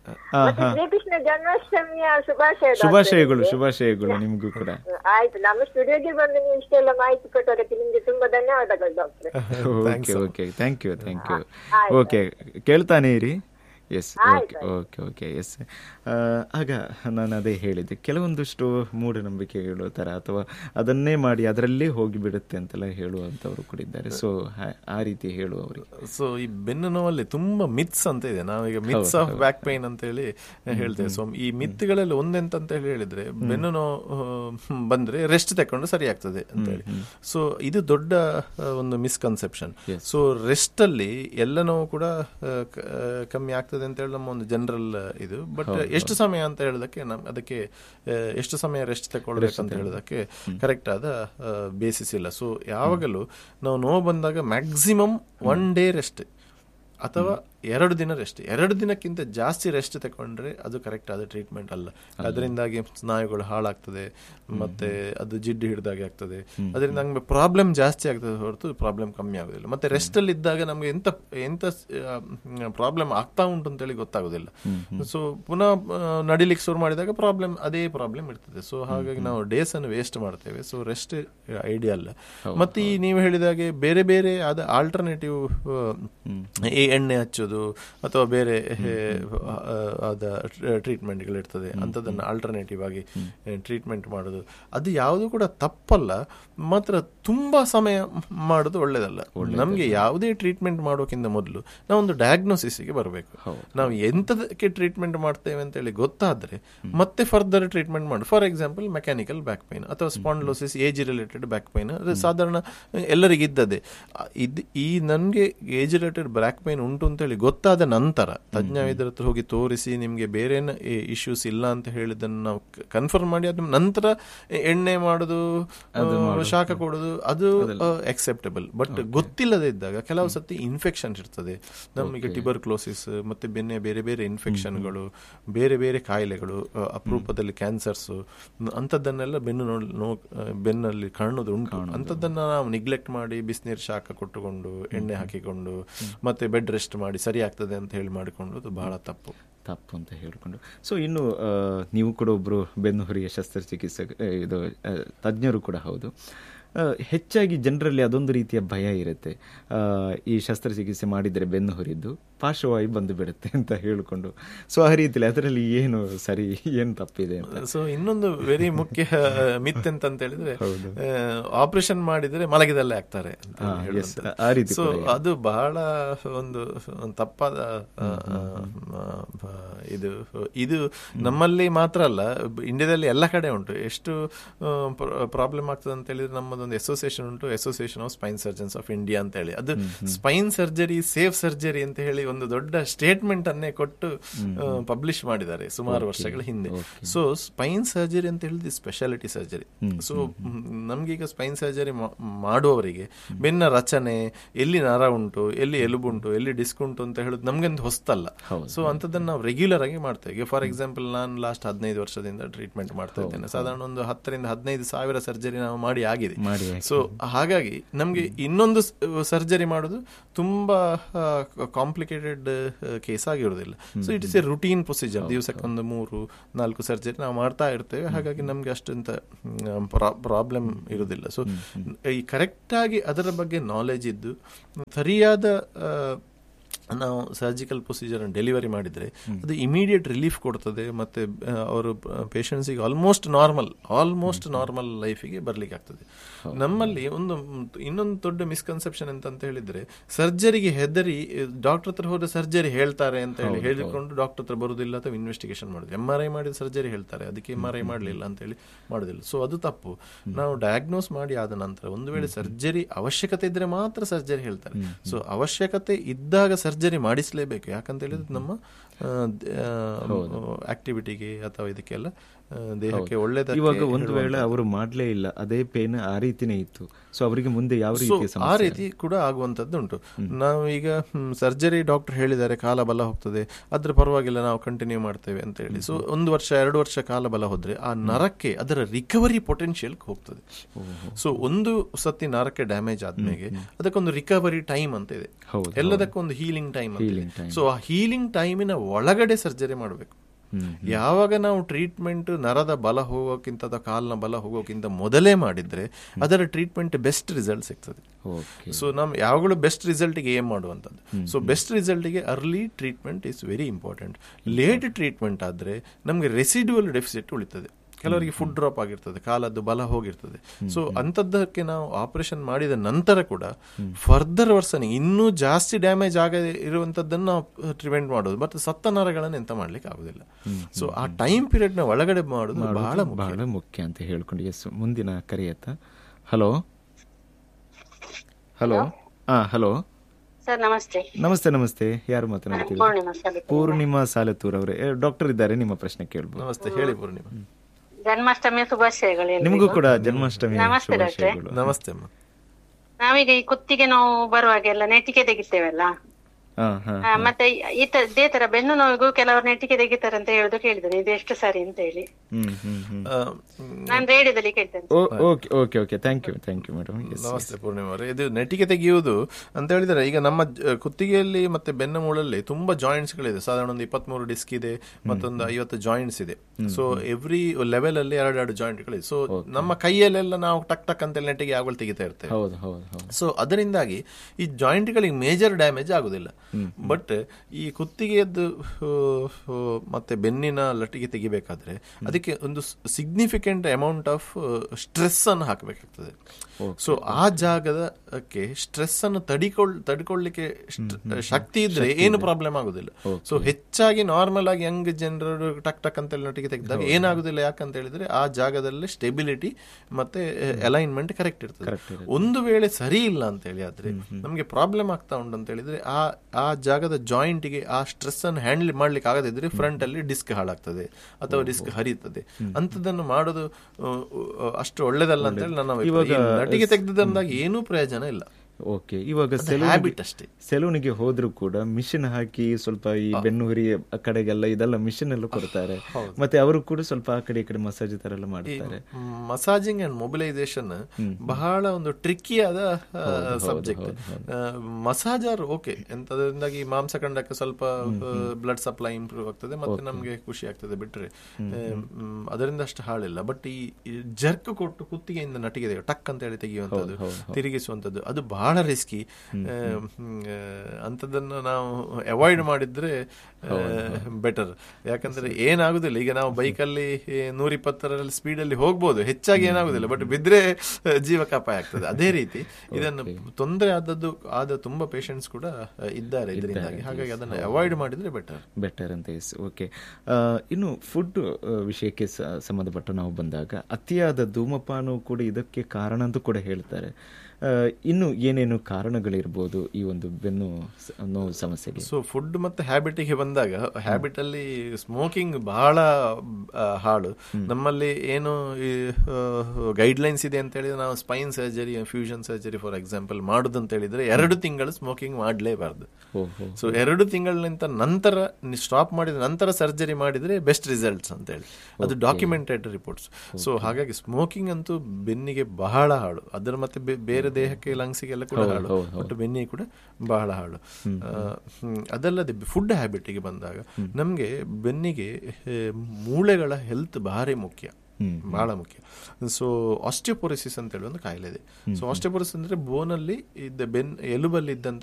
ಮತ್ತೆ ಶ್ರೀಕೃಷ್ಣ ಜನ್ಮಾಷ್ಟಮಿಯ ಶುಭಾಶಯ
ಶುಭಾಶಯಗಳು ಶುಭಾಶಯಗಳು ನಿಮಗೂ ಕೂಡ
ಆಯ್ತು ನಮ್ಮ ಸ್ಟುಡಿಯೋಗೆ ಬಂದು ನೀವು ಇಷ್ಟೆಲ್ಲ ಮಾಹಿತಿ ಕೊಟ್ಟೋದಕ್ಕೆ ನಿಮ್ಗೆ ತುಂಬಾ ಧನ್ಯವಾದಗಳು ಡಾಕ್ಟ್ರೆ
okay okay thank you thank you okay ಕೇಳ್ತಾನೆ ಇರಿ yes okay okay okay yes ಆಗ ನಾನು ಅದೇ ಹೇಳಿದ್ದೆ ಕೆಲವೊಂದಷ್ಟು ಮೂಢನಂಬಿಕೆಗಳು ಥರ ಅಥವಾ ಅದನ್ನೇ ಮಾಡಿ ಅದರಲ್ಲೇ ಹೋಗಿಬಿಡುತ್ತೆ ಅಂತೆಲ್ಲ ಹೇಳುವಂಥವ್ರು ಕೂಡ ಇದ್ದಾರೆ ಸೊ ಆ ರೀತಿ ಹೇಳುವವರಿಗೆ
ಸೊ ಈ ಬೆನ್ನು ನೋವಲ್ಲಿ ತುಂಬಾ ಮಿತ್ಸ್ ಅಂತ ಇದೆ ನಾವೀಗ ಮಿತ್ಸ್ ಆಫ್ ಬ್ಯಾಕ್ ಪೈನ್ ಅಂತ ಹೇಳಿ ಹೇಳ್ತೇವೆ ಸೊ ಈ ಮಿತ್ಗಳಲ್ಲಿ ಒಂದೆಂತ ಅಂತ ಹೇಳಿ ಹೇಳಿದ್ರೆ ಬೆನ್ನು ನೋವು ಆ, ಬಂದ್ರೆ ರೆಸ್ಟ್ ತಕೊಂಡು ಸರಿ ಆಗ್ತದೆ ಅಂತ ಹೇಳಿ ಸೊ ಇದು ದೊಡ್ಡ ಆ, ಒಂದು ಮಿಸ್ಕನ್ಸೆಪ್ಷನ್ ಸೊ ರೆಸ್ಟ್ ಅಲ್ಲಿ ಎಲ್ಲ ನೋವು ಕೂಡ ಆ, ಕ- ಆ, ಕಮ್ಮಿ ಆಗ್ತದೆ ಅಂತ ಹೇಳಿ ನಮ್ಮ ಒಂದು ಜನರಲ್ ಇದು ಬಟ್ ಎಷ್ಟು ಸಮಯ ಅಂತ ಹೇಳೋದಕ್ಕೆ ನಮ್ ಅದಕ್ಕೆ ಆ, ಎಷ್ಟು ಸಮಯ ರೆಸ್ಟ್ ತಗೊಳ್ಬೇಕಂತ ಹೇಳೋದಕ್ಕೆ ಕರೆಕ್ಟ್ ಆದ ಬೇಸಿಸ್ ಇಲ್ಲ ಸೊ ಯಾವಾಗಲೂ ನಾವು ನೋವು ಬಂದಾಗ ಮ್ಯಾಕ್ಸಿಮಮ್ ಒನ್ ಡೇ ರೆಸ್ಟ್ ಅಥವಾ ಎರಡು ದಿನ ರೆಸ್ಟ್ ಎರಡು ದಿನಕ್ಕಿಂತ ಜಾಸ್ತಿ ರೆಸ್ಟ್ ತಗೊಂಡ್ರೆ ಅದು ಕರೆಕ್ಟ್ ಆದ ಟ್ರೀಟ್ಮೆಂಟ್ ಅಲ್ಲ ಅದರಿಂದಾಗಿ ಸ್ನಾಯುಗಳು ಹಾಳಾಗ್ತದೆ ಮತ್ತೆ ಅದು ಜಿಡ್ಡು ಹಿಡಿದಾಗೆ ಆಗ್ತದೆ ಅದರಿಂದ ನಮ್ಗೆ ಪ್ರಾಬ್ಲಮ್ ಜಾಸ್ತಿ ಆಗ್ತದೆ ಹೊರತು ಪ್ರಾಬ್ಲಮ್ ಕಮ್ಮಿ ಆಗೋದಿಲ್ಲ ಮತ್ತೆ ರೆಸ್ಟ್ ಅಲ್ಲಿ ಇದ್ದಾಗ ನಮ್ಗೆ ಎಂತ ಎಂತ ಪ್ರಾಬ್ಲಮ್ ಆಗ್ತಾ ಉಂಟು ಅಂತೇಳಿ ಗೊತ್ತಾಗೋದಿಲ್ಲ ಸೊ ಪುನಃ ಆ, ನಡಿಲಿಕ್ಕೆ ಶುರು ಮಾಡಿದಾಗ ಪ್ರಾಬ್ಲಮ್ ಅದೇ ಪ್ರಾಬ್ಲಮ್ ಇರ್ತದೆ ಸೊ ಹಾಗಾಗಿ ನಾವು ಡೇಸ್ ಅನ್ನು ವೇಸ್ಟ್ ಮಾಡ್ತೇವೆ ಸೊ ರೆಸ್ಟ್ ಐಡಿಯಾ ಅಲ್ಲ ಮತ್ತೆ ಈ ನೀವು ಹೇಳಿದಾಗೆ ಬೇರೆ ಬೇರೆ ಆದ ಆಲ್ಟರ್ನೇಟಿವ್ ಈ ಎಣ್ಣೆ ಹಚ್ಚೋದು ಅಥವಾ ಬೇರೆ ಆ, ಆದ ಟ್ರೀಟ್ಮೆಂಟ್ಗಳಿರ್ತದೆ ಅಂಥದ್ದನ್ನು ಆಲ್ಟರ್ನೇಟಿವ್ ಆಗಿ ಟ್ರೀಟ್ಮೆಂಟ್ ಮಾಡೋದು ಅದು ಯಾವುದು ಕೂಡ ತಪ್ಪಲ್ಲ ಮಾತ್ರ ತುಂಬಾ ಸಮಯ ಮಾಡೋದು ಒಳ್ಳೇದಲ್ಲ ನಮಗೆ ಯಾವುದೇ ಟ್ರೀಟ್ಮೆಂಟ್ ಮಾಡೋಕ್ಕಿಂತ ಮೊದಲು ನಾವೊಂದು ಡಯಾಗ್ನೋಸಿಸ್ಗೆ ಬರಬೇಕು ನಾವು ಎಂಥದಕ್ಕೆ ಟ್ರೀಟ್ಮೆಂಟ್ ಮಾಡ್ತೇವೆ ಅಂತೇಳಿ ಗೊತ್ತಾದ್ರೆ ಮತ್ತೆ ಫರ್ದರ್ ಟ್ರೀಟ್ಮೆಂಟ್ ಮಾಡಿ for example mechanical back pain ಅಥವಾ spondylosis age related back pain ಅದು ಸಾಧಾರಣ ಎಲ್ಲರಿಗಿದ್ದದೆ ಆ, ಇದ್ ಈ ನನಗೆ ಏಜ್ ರಿಲೇಟೆಡ್ ಬ್ಯಾಕ್ ಪೈನ್ ಉಂಟು ಅಂತೇಳಿ ಗೊತ್ತಾದ ನಂತರ ತಜ್ಞ ವೈದ್ಯರ ಹತ್ರ ಹೋಗಿ ತೋರಿಸಿ ನಿಮಗೆ ಬೇರೆ ಇಶ್ಯೂಸ್ ಇಲ್ಲ ಅಂತ ಹೇಳಿದ್ದನ್ನು ನಾವು ಕನ್ಫರ್ಮ್ ಮಾಡಿ ಅದ್ರ ನಂತರ ಎಣ್ಣೆ ಮಾಡೋದು ಆ, ಶಾಖ ಕೊಡೋದು ಅದು ಅಕ್ಸೆಪ್ಟಬಲ್ ಬಟ್ ಗೊತ್ತಿಲ್ಲದೆ ಇದ್ದಾಗ ಕೆಲವು ಸತಿ ಇನ್ಫೆಕ್ಷನ್ ಇರ್ತದೆ ನಮಗೆ ಟ್ಯೂಬರ್ಕ್ಲೋಸಿಸ್ ಮತ್ತೆ ಬೆನ್ನೆ ಬೇರೆ ಬೇರೆ ಇನ್ಫೆಕ್ಷನ್ಗಳು ಬೇರೆ ಬೇರೆ ಕಾಯಿಲೆಗಳು ಆ, ಅಪರೂಪದಲ್ಲಿ ಕ್ಯಾನ್ಸರ್ಸ್ ಅಂಥದ್ದನ್ನೆಲ್ಲ ಬೆನ್ನು ನೋಡ್ ನೋ ಆ, ಬೆನ್ನಲ್ಲಿ ಕಾಣೋದು ಉಂಟು ಅಂಥದ್ದನ್ನ ನಾವು ನಿಗ್ಲೆಕ್ಟ್ ಮಾಡಿ ಬಿಸಿನೀರು ಶಾಖ ಕೊಟ್ಟುಕೊಂಡು ಎಣ್ಣೆ ಹಾಕಿಕೊಂಡು ಮತ್ತೆ ಬೆಡ್ ರೆಸ್ಟ್ ಮಾಡಿ ಸರಿ ಆಗ್ತದೆ ಅಂತ ಹೇಳಿ ಮಾಡಿಕೊಂಡು ಅದು ಬಹಳ ತಪ್ಪು
ತಪ್ಪು ಅಂತ ಹೇಳಿಕೊಂಡು ಸೊ ಇನ್ನು ಆ, ನೀವು ಕೂಡ ಒಬ್ಬರು ಬೆನ್ನುಹುರಿಯ ಶಸ್ತ್ರಚಿಕಿತ್ಸಕ ಆ, ಇದು ಆ, ತಜ್ಞರು ಕೂಡ ಹೌದು ಆ, ಹೆಚ್ಚಾಗಿ ಜನರಲ್ಲಿ ಅದೊಂದು ರೀತಿಯ ಭಯ ಇರುತ್ತೆ ಆ, ಈ ಶಸ್ತ್ರಚಿಕಿತ್ಸೆ ಮಾಡಿದರೆ ಬೆನ್ನು ಹುರಿದ್ದು ಪಾರ್ಶ್ವವಾಯು ಬಂದು ಬಿಡುತ್ತೆ ಅಂತ ಹೇಳಿಕೊಂಡು ಸೊ ಆ ರೀತಿಯಲ್ಲಿ ಅದರಲ್ಲಿ ಏನು ಸರಿ ಏನು ತಪ್ಪಿದೆ ಅಂತ
ಸೊ ಇನ್ನೊಂದು ವೆರಿ ಮುಖ್ಯ ಮಿತ್ ಅಂತ ಅಂತ ಹೇಳಿದ್ರೆ ಆಪರೇಷನ್ ಮಾಡಿದ್ರೆ ಮಲಗಿದಲ್ಲೇ ಆಗ್ತಾರೆ ಅಂತ
ಹಾ,
ಹೇಳುವಂಥದ್ದು.
yes, ಆ ರೀತಿ
ಸೊ
ಕೂಡ ಇದೆ.
ಅದು ಬಹಳ ಒಂದು ಒಂದು ತಪ್ಪಾದ ಆ, ಆ, ಆ, ಇದು ಇದು ನಮ್ಮಲ್ಲಿ ಮಾತ್ರ ಅಲ್ಲ ಇಂಡಿಯಾದಲ್ಲಿ ಎಲ್ಲ ಕಡೆ ಉಂಟು ಎಷ್ಟು ಪ್ರಾಬ್ಲಮ್ ಆಗ್ತದೆ ಅಂತ ಹೇಳಿದ್ರೆ ನಮ್ಮದೊಂದು ಅಸೋಸಿಯೇಷನ್ ಉಂಟು association of spine surgeons of India ಅಂತ ಹೇಳಿ ಅದು ಸ್ಪೈನ್ ಸರ್ಜರಿ ಸೇಫ್ ಸರ್ಜರಿ ಅಂತ ಹೇಳಿ ಒಂದು ದೊಡ್ಡ ಸ್ಟೇಟ್ಮೆಂಟ್ ಅನ್ನೇ ಕೊಟ್ಟು ಪಬ್ಲಿಷ್ ಮಾಡಿದ್ದಾರೆ ಸುಮಾರು ವರ್ಷಗಳ ಹಿಂದೆ ಸೊ ಸ್ಪೈನ್ ಸರ್ಜರಿ ಅಂತ ಹೇಳಿದ್ರೆ ಸ್ಪೆಷಾಲಿಟಿ ಸರ್ಜರಿ ಸೊ ನಮ್ಗೀಗ ಸ್ಪೈನ್ ಸರ್ಜರಿ ಮಾಡುವವರಿಗೆ ಬೆನ್ನ ರಚನೆ ಎಲ್ಲಿ ನರ ಉಂಟು ಎಲ್ಲಿ ಎಲುಬುಂಟು ಎಲ್ಲಿ ಡಿಸ್ಕ್ ಉಂಟು ಅಂತ ಹೇಳೋದು ನಮ್ಗೊಂದು ಹೊಸ್ತಲ್ಲ ಸೊ ಅಂತದನ್ನ ನಾವು ರೆಗ್ಯುಲರ್ ಆಗಿ ಮಾಡ್ತೇವೆ ಈಗ ಫಾರ್ ಎಕ್ಸಾಂಪಲ್ ನಾನು ಲಾಸ್ಟ್ ಹದಿನೈದು ವರ್ಷದಿಂದ ಟ್ರೀಟ್ಮೆಂಟ್ ಮಾಡ್ತಾ ಇದ್ದೇನೆ ಸಾಧಾರಣ ಒಂದು ಹತ್ತರಿಂದ ಹದಿನೈದು ಸಾವಿರ ಸರ್ಜರಿ ನಾವು ಮಾಡಿ ಆಗಿದೆ
ಮಾಡಿ
ಸೊ ಹಾಗಾಗಿ ನಮ್ಗೆ ಇನ್ನೊಂದು ಸರ್ಜರಿ ಮಾಡೋದು ತುಂಬಾ ಕಾಂಪ್ಲಿಕೇಟೆಡ್ ಕೇಸ್ ಆಗಿರೋದಿಲ್ಲ so it is a routine procedure ದಿವಸಕ್ಕೊಂದು ಮೂರು ನಾಲ್ಕು ಸರ್ಜರಿ ನಾವು ಮಾಡ್ತಾ ಇರ್ತೇವೆ ಹಾಗಾಗಿ ನಮ್ಗೆ ಅಷ್ಟಂತ ಪ್ರಾಬ್ಲಮ್ ಇರೋದಿಲ್ಲ ಸೊ ಈ ಕರೆಕ್ಟ್ ಆಗಿ ಅದರ ಬಗ್ಗೆ ನಾಲೆಜ್ ಇದ್ದು ಸರಿಯಾದ ಆ, ನಾವು ಸರ್ಜಿಕಲ್ ಪ್ರೊಸೀಜರ್ ಡೆಲಿವರಿ ಮಾಡಿದ್ರೆ ಅದು ಇಮಿಡಿಯೇಟ್ ರಿಲೀಫ್ ಕೊಡ್ತದೆ ಮತ್ತೆ ಆ, ಅವರು ಪೇಷಂಟ್ಸಿಗೆ ಆಲ್ಮೋಸ್ಟ್ ನಾರ್ಮಲ್ ಆಲ್ಮೋಸ್ಟ್ ನಾರ್ಮಲ್ ಲೈಫಿಗೆ ಬರ್ಲಿಕ್ಕೆ ಆಗ್ತದೆ ನಮ್ಮಲ್ಲಿ ಒಂದು ಇನ್ನೊಂದು ದೊಡ್ಡ ಮಿಸ್ಕನ್ಸೆಪ್ಷನ್ ಅಂತ ಅಂತ ಹೇಳಿದ್ರೆ ಸರ್ಜರಿಗೆ ಹೆದರಿ ಡಾಕ್ಟರ್ ಹತ್ರ ಹೋದ್ರೆ ಸರ್ಜರಿ ಹೇಳ್ತಾರೆ ಅಂತ ಹೇಳಿ ಹೇಳಿಕೊಂಡು ಡಾಕ್ಟರ್ ಹತ್ರ ಬರುದಿಲ್ಲ ಅಥವಾ ಇನ್ವೆಸ್ಟಿಗೇಷನ್ ಮಾಡುದು ಎಂ ಆರ್ ಐ ಮಾಡಿದ ಸರ್ಜರಿ ಹೇಳ್ತಾರೆ ಅದಕ್ಕೆ ಎಂ ಆರ್ ಐ ಮಾಡಲಿಲ್ಲ ಅಂತ ಹೇಳಿ ಮಾಡುದಿಲ್ಲ ಸೊ ಅದು ತಪ್ಪು ನಾವು ಡಯಾಗ್ನೋಸ್ ಮಾಡಿ ಆದ ನಂತರ ಒಂದು ವೇಳೆ ಸರ್ಜರಿ ಅವಶ್ಯಕತೆ ಇದ್ರೆ ಮಾತ್ರ ಸರ್ಜರಿ ಹೇಳ್ತಾರೆ ಸೊ ಅವಶ್ಯಕತೆ ಇದ್ದಾಗ ಸರ್ಜರಿ ಮಾಡಿಸಲೇಬೇಕು ಯಾಕಂತ ಹೇಳಿದ್ರೆ ನಮ್ಮ ಆಕ್ಟಿವಿಟಿಗೆ ಅಥವಾ ಇದಕ್ಕೆಲ್ಲ ಆ, ದೇಹಕ್ಕೆ ಒಳ್ಳೇದಕ್ಕೆ
ಇವಾಗ ಒಂದು ವೇಳೆ ಅವರು ಮಾಡ್ಲೇ ಇಲ್ಲ ಅದೇ ಪೇನ್ ಆ ರೀತಿನೇ ಇತ್ತು ಸೊ ಅವರಿಗೆ ಮುಂದೆ ಯಾವ
ಸೊ
ರೀತಿಯ
ಆ
ಸಮಸ್ಯೆ
ರೀತಿ ಕೂಡ ಆಗುವಂತದ್ದು ಉಂಟು ನಾವು ಈಗ ಸರ್ಜರಿ ಡಾಕ್ಟರ್ ಹೇಳಿದ್ದಾರೆ ಕಾಲ ಬಲ ಹೋಗ್ತದೆ ಅದ್ರ ಪರವಾಗಿಲ್ಲ ನಾವು ಕಂಟಿನ್ಯೂ ಮಾಡ್ತೇವೆ ಅಂತ ಹೇಳಿ ಸೊ ಒಂದು ವರ್ಷ ಎರಡು ವರ್ಷ ಕಾಲ ಬಲ ಹೋದ್ರೆ ಆ ನರಕ್ಕೆ ಅದರ ರಿಕವರಿ ಪೊಟೆನ್ಶಿಯಲ್ ಹೋಗ್ತದೆ ಸೊ ಒಂದು ಸತಿ ನರಕ್ಕೆ ಡ್ಯಾಮೇಜ್ ಆದ್ಮೇಲೆ ಅದಕ್ಕೊಂದು ರಿಕವರಿ ಟೈಮ್ ಅಂತ ಇದೆ
ಹೌದು,
ಎಲ್ಲದಕ್ಕೂ ಒಂದು healing time
Healing time.
So ಆ ಹೀಲಿಂಗ್ ಟೈಮಿನ ಒಳಗಡೆ ಸರ್ಜರಿ ಮಾಡಬೇಕು ಯಾವಾಗ ನಾವು ಟ್ರೀಟ್ಮೆಂಟ್ ನರದ ಬಲ ಹೋಗೋಕ್ಕಿಂತ ಅಥವಾ ಕಾಲಿನ ಬಲ ಹೋಗೋಕ್ಕಿಂತ ಮೊದಲೇ ಮಾಡಿದ್ರೆ ಅದರ ಟ್ರೀಟ್ಮೆಂಟ್ ಬೆಸ್ಟ್ ರಿಸಲ್ಟ್ ಸಿಗ್ತದೆ
ಓಕೆ
ಸೊ ನಮ್ ಯಾವಾಗಲೂ ಬೆಸ್ಟ್ ರಿಸಲ್ಟ್ಗೆ ಏನ್ ಮಾಡುವಂಥದ್ದು ಸೊ ಬೆಸ್ಟ್ ರಿಸಲ್ಟ್ಗೆ early treatment is very important late treatment ಆದ್ರೆ ನಮಗೆ ರೆಸಿಡ್ಯುವಲ್ ಡೆಫಿಸಿಟ್ ಉಳಿತದೆ ಕೆಲವರಿಗೆ ಫುಡ್ ಡ್ರಾಪ್ ಆಗಿರ್ತದೆ ಕಾಲದ್ದು ಬಲ ಹೋಗಿರ್ತದೆ ಸೊ ಅಂಥದ್ದಕ್ಕೆ ನಾವು ಆಪರೇಷನ್ ಮಾಡಿದ ನಂತರ ಕೂಡ ಫರ್ದರ್ ವರ್ಸನಿಂಗ್ ಇನ್ನೂ ಜಾಸ್ತಿ ಡ್ಯಾಮೇಜ್ ಆಗದೆ ಇರುವಂತದ್ದನ್ನು ನಾವು ಪ್ರಿವೆಂಟ್ ಮಾಡೋದು ಮತ್ತೆ ಸತ್ತ ನರಗಳನ್ನು ಎಂತ ಮಾಡ್ಲಿಕ್ಕೆ ಆಗುದಿಲ್ಲ ಸೊ ಆ ಟೈಮ್ ಪೀರಿಯಡ್ ನ ಒಳಗಡೆ ಮಾಡೋದು ಬಹಳ ಮುಖ್ಯ
ಬಹಳ ಮುಖ್ಯ ಅಂತ ಹೇಳ್ಕೊಂಡು ಎಸ್ ಮುಂದಿನ ಕರೆಯತ್ತ ಹಲೋ ಹಲೋ ಹಾ ಹಲೋ
ಸರ್ ನಮಸ್ತೆ
ನಮಸ್ತೆ ನಮಸ್ತೆ ಯಾರು ಮಾತನಾಡ್ತೀವಿ
ಪೂರ್ಣಿಮಾ ಸರ್
ಪೂರ್ಣಿಮಾ ಸಾಲತೂರ್ ಅವರೇ ಡಾಕ್ಟರ್ ಇದ್ದಾರೆ ನಿಮ್ಮ ಪ್ರಶ್ನೆ ಕೇಳ್ಬೋದು
ನಮಸ್ತೆ ಹೇಳಿ ಪೂರ್ಣಿಮಾ
ಜನ್ಮಾಷ್ಟಮಿಯ ಶುಭಾಶಯಗಳು ಎಲ್ರಿಗೂ.
ನಿಮಗೂ ಕೂಡ ಜನ್ಮಾಷ್ಟಮಿ
ನಮಸ್ತೆ ಡಾಕ್ಟ್ರೆ.
ಶುಭಾಶಯಗಳು
ನಮಸ್ತೆ ಅಮ್ಮ
ನಾವೀಗ ಈ ಕುತ್ತಿಗೆ ನೋವು ಬರುವಾಗೆಲ್ಲ ನೆಟಿಗೆ ತೆಗಿತೇವಲ್ಲ
ಹಾ ಹಾ
ಆ, ಮತ್ತೆ ಈ ತ- ಇದೇ ತರ ಬೆನ್ನು ನೋವಿಗೂ ಕೆಲವರು ನೆಟಿಗೆ ತೆಗಿತಾರೆ ಅಂತ ಹೇಳುದು ಕೇಳಿದ್ದೇನೆ ಇದು ಎಷ್ಟು ಸರಿ ಅಂತ ಹೇಳಿ
ಹ್ಮ್ ಹ್ಮ್ ಹ್ಮ್
ಆ,
ನಾನು ರೇಡಿಯೋದಲ್ಲಿ ಕೇಳ್ತೇನೆ
okay okay okay thank you thank you madam
ನಮಸ್ತೆ ಪೂರ್ಣಿಮಾ ಅವರೇ ಇದು ನೆಟಿಗೆ ತೆಗೆಯುವುದು ಅಂತ ಹೇಳಿದ್ರೆ ಈಗ ನಮ್ಮ ಜ- ಕುತ್ತಿಗೆಯಲ್ಲಿ ಮತ್ತೆ ಬೆನ್ನ ಮೂಳಲ್ಲಿ ತುಂಬಾ ಜಾಯಿಂಟ್ಸ್ ಗಳಿದೆ ಸಾಧಾರಣ ಒಂದು ಇಪ್ಪತ್ಮೂರು ಡಿಸ್ಕ್ ಇದೆ ಮತ್ತೊಂದು ಐವತ್ತು ಜಾಯಿಂಟ್ಸ್ ಇದೆ ಸೊ ಎವ್ರಿ ಲೆವೆಲ್ ಅಲ್ಲಿ ಎರಡೆರಡು ಜಾಯಿಂಟ್ ಗಳಿದೆ ಸೊ ನಮ್ಮ ಕೈಯಲ್ಲೆಲ್ಲ ನಾವು ಟಕ್ ಟಕ್ ಅಂತ ನೆಟ್ಟಿಗೆ ಆಗೋಲ್ ತೆಗಿತಾ ಇರ್ತೇವೆ
ಹೌದು ಹೌದು ಹೌದು
ಸೊ ಅದರಿಂದಾಗಿ ಈ ಜಾಯಿಂಟ್ ಗಳಿಗೆ ಮೇಜರ್ ಡ್ಯಾಮೇಜ್ ಆಗುದಿಲ್ಲ ಬಟ್ ಈ ಕುತ್ತಿಗೆಯದ್ದು ಆ, ಆ, ಮತ್ತೆ ಬೆನ್ನಿನ ಲಟ್ಟಿಗೆ ತೆಗಿಬೇಕಾದ್ರೆ ಅದಕ್ಕೆ ಒಂದು ಸಿಗ್ನಿಫಿಕೆಂಟ್ ಅಮೌಂಟ್ ಆಫ್ ಸ್ಟ್ರೆಸ್ ಅನ್ನು ಹಾಕಬೇಕಾಗ್ತದೆ ಸೊ ಆ ಜಾಗದಕ್ಕೆ ಸ್ಟ್ರೆಸ್ ಅನ್ನು ತಡಿಕೊಳ್ ತಡ್ಕೊಳ್ಳಿಕ್ಕೆ ಸ್ಟ್ರ- ಶಕ್ತಿ ಇದ್ರೆ ಏನು ಪ್ರಾಬ್ಲಮ್ ಆಗುದಿಲ್ಲ ಸೊ ಹೆಚ್ಚಾಗಿ ನಾರ್ಮಲ್ ಆಗಿ ಯಂಗ್ ಜನರು ಟಕ್ ಟಕ್ ಅಂತ ನಟಿಗೆ ತೆಗೆದಾಗ ಏನಾಗುದಿಲ್ಲ ಯಾಕಂತ ಹೇಳಿದ್ರೆ ಆ ಜಾಗದಲ್ಲಿ ಸ್ಟೆಬಿಲಿಟಿ ಮತ್ತೆ ಅಲೈನ್ಮೆಂಟ್ ಕರೆಕ್ಟ್ ಇರ್ತದೆ ಒಂದು ವೇಳೆ ಸರಿ ಇಲ್ಲ ಅಂತ ಹೇಳಿ ಆದ್ರೆ ನಮಗೆ ಪ್ರಾಬ್ಲಮ್ ಆಗ್ತಾ ಉಂಟು ಅಂತ ಹೇಳಿದ್ರೆ ಆ ಆ ಜಾಗದ ಜಾಯಿಂಟ್ ಗೆ ಆ ಸ್ಟ್ರೆಸ್ ಅನ್ನು ಹ್ಯಾಂಡಲ್ ಮಾಡ್ಲಿಕ್ಕೆ ಆಗದಿದ್ರೆ ಫ್ರಂಟ್ ಅಲ್ಲಿ ಡಿಸ್ಕ್ ಹಾಳಾಗ್ತದೆ ಅಥವಾ ಡಿಸ್ಕ್ ಹರಿಯುತ್ತದೆ ಅಂತದನ್ನು ಮಾಡೋದು ಆ, ಆ, ಅಷ್ಟು ಒಳ್ಳೇದಲ್ಲ ಅಂತ ಹೇಳಿ ನನ್ನ ಅಭಿಪ್ರಾಯ. ಈ ನಟಿಗೆ ತೆಗೆದಂದಾಗ ಏನೂ ಪ್ರಯೋಜನ ಇಲ್ಲ
ಓಕೆ ಇವಾಗ
ಹ್ಯಾಬಿಟ್ ಅಷ್ಟೇ
ಸೆಲೂನಿಗೆ ಹೋದ್ರು ಕೂಡ ಮಿಷಿನ್ ಹಾಕಿ ಸ್ವಲ್ಪ ಈ ಬೆನ್ನು ಹುರಿ ಆ ಕಡೆಗೆಲ್ಲ ಇದೆಲ್ಲ ಮಿಷಿನ್ ಎಲ್ಲ ಕೊಡ್ತಾರೆ ಮತ್ತೆ ಅವರು ಕೂಡ ಸ್ವಲ್ಪ ಆ ಕಡೆ ಈ ಕಡೆ ಮಸಾಜ್ ತರ ಎಲ್ಲ ಮಾಡ್ತಾರೆ
ಮಸಾಜಿಂಗ್ ಅಂಡ್ ಮೊಬಿಲೈಸೇಷನ್ ಬಹಳ ಒಂದು ಟ್ರಿಕ್ಕಿಯಾದ ಸಬ್ಜೆಕ್ಟ್ ಮಸಾಜರ್ ಓಕೆ ಎಂತದ್ರಿಂದಾಗಿ ಮಾಂಸಖಂಡಕ್ಕೆ ಸ್ವಲ್ಪ ಬ್ಲಡ್ ಸಪ್ಲೈ ಇಂಪ್ರೂವ್ ಆಗ್ತದೆ ಮತ್ತೆ ನಮ್ಗೆ ಖುಷಿ ಆಗ್ತದೆ ಬಿಟ್ರೆ ಮ್, ಅದರಿಂದ ಅಷ್ಟು ಹಾಳಿಲ್ಲ ಬಟ್ ಈ ಜರ್ಕ್ ಕೊಟ್ಟು ಕುತ್ತಿಗೆಯಿಂದ ನಟಿಗೆ ಟಕ್ ಅಂತ ಹೇಳಿ ತೆಗೆಯುವಂಥದ್ದು ತಿರುಗಿಸುವಂಥದ್ದು ಅದು ಬಹಳ ರಿಸ್ಕಿ ಅಂಥದ್ದನ್ನು ನಾವು ಅವಾಯ್ಡ್ ಮಾಡಿದ್ರೆ ಬೆಟರ್ ಯಾಕಂದ್ರೆ ಏನಾಗುದಿಲ್ಲ ಈಗ ನಾವು ಬೈಕಲ್ಲಿ ನೂರಿಪ್ಪತ್ತರಲ್ಲಿ ಸ್ಪೀಡಲ್ಲಿ ಹೋಗ್ಬೋದು ಹೆಚ್ಚಾಗಿ ಏನಾಗುದಿಲ್ಲ ಬಟ್ ಬಿದ್ರೆ ಆ, ಜೀವಕ್ಕೆ ಅಪಾಯ ಆಗ್ತದೆ ಅದೇ ರೀತಿ ಇದನ್ನು ತೊಂದರೆ ಆದದ್ದು ಆದ ತುಂಬಾ ಪೇಷಂಟ್ಸ್ ಕೂಡ ಆ, ಇದ್ದಾರೆ ಇದರಿಂದಾಗಿ ಹಾಗಾಗಿ ಅದನ್ನು ಅವಾಯ್ಡ್ ಮಾಡಿದ್ರೆ ಬೆಟರ್
ಬೆಟರ್ ಅಂತ ಎಸ್ ಓಕೆ ಇನ್ನು ಫುಡ್ ವಿಷಯಕ್ಕೆ ಸ- ಸಂಬಂಧಪಟ್ಟ ನಾವು ಬಂದಾಗ ಅತಿಯಾದ ಧೂಮಪಾನ ಕೂಡ ಇದಕ್ಕೆ ಕಾರಣ ಅಂತ ಕೂಡ ಹೇಳ್ತಾರೆ ಆ, ಇನ್ನು ಏನೇನು ಕಾರಣಗಳಿರ್ಬೋದು ಈ ಒಂದು ಬೆನ್ನು ಸ- ನೋವು ಸಮಸ್ಯೆಗೆ
ಸೊ ಫುಡ್ ಮತ್ತೆ ಹ್ಯಾಬಿಟಿಗೆ ಬಂದಾಗ ಹ್ಯಾಬಿಟ್ ಅಲ್ಲಿ ಸ್ಮೋಕಿಂಗ್ ಬಹಳ ಆ, ಹಾಳು ನಮ್ಮಲ್ಲಿ ಏನು ಗೈಡ್ ಲೈನ್ಸ್ ಇದೆ ಅಂತ ಹೇಳಿದ್ರೆ ನಾವು spine surgery fusion surgery for example ಮಾಡುದು ಅಂತ ಹೇಳಿದ್ರೆ ಎರಡು ತಿಂಗಳು ಸ್ಮೋಕಿಂಗ್ ಮಾಡಲೇಬಾರ್ದು
ಓಹೋ
ಸೊ ಎರಡು ತಿಂಗಳಿನಿಂದ ನಂತರ ಸ್ಟಾಪ್ ಮಾಡಿದ ನಂತರ ಸರ್ಜರಿ ಮಾಡಿದ್ರೆ ಬೆಸ್ಟ್ ರಿಸಲ್ಟ್ಸ್ ಅಂತ ಹೇಳಿ ಅದು ಡಾಕ್ಯುಮೆಂಟೆಡ್ ರಿಪೋರ್ಟ್ಸ್ ಸೊ ಹಾಗಾಗಿ ಸ್ಮೋಕಿಂಗ್ ಅಂತೂ ಬೆನ್ನಿಗೆ ಬಹಳ ಹಾಳು ಅದರ ಮತ್ತೆ ಬೆ- ಬೇರೆ ದೇಹಕ್ಕೆ ಲಂಗ್ಸಿಗೆಲ್ಲ ಕೂಡ ಹಾಳು ಬಟ್ ಬೆನ್ನಿಗೆ ಕೂಡ ಬಹಳ ಹಾಳು ಆ, ಹ್ಮ್, ಅದಲ್ಲದೆ ಫುಡ್ ಹ್ಯಾಬಿಟಿಗೆ ಬಂದಾಗ ನಮಗೆ ಬೆನ್ನಿಗೆ ಆ, ಮೂಳೆಗಳ ಹೆಲ್ತ್ ಭಾರಿ ಮುಖ್ಯ ಬಹಳ ಮುಖ್ಯ ಸೊ ಆಸ್ಟಿಯೋಪೊರಿಸಿಸ್ ಅಂತ ಹೇಳಿ ಒಂದು ಕಾಯಿಲೆ ಇದೆ ಸೊ ಆಸ್ಟಿಯೋಪೊರಿಸಿಸ್ ಅಂದ್ರೆ ಬೋನಲ್ಲಿ ಇದ್ದ ಬೆನ್ ಎಲುಬಲ್ಲಿ ಇದ್ದಂತ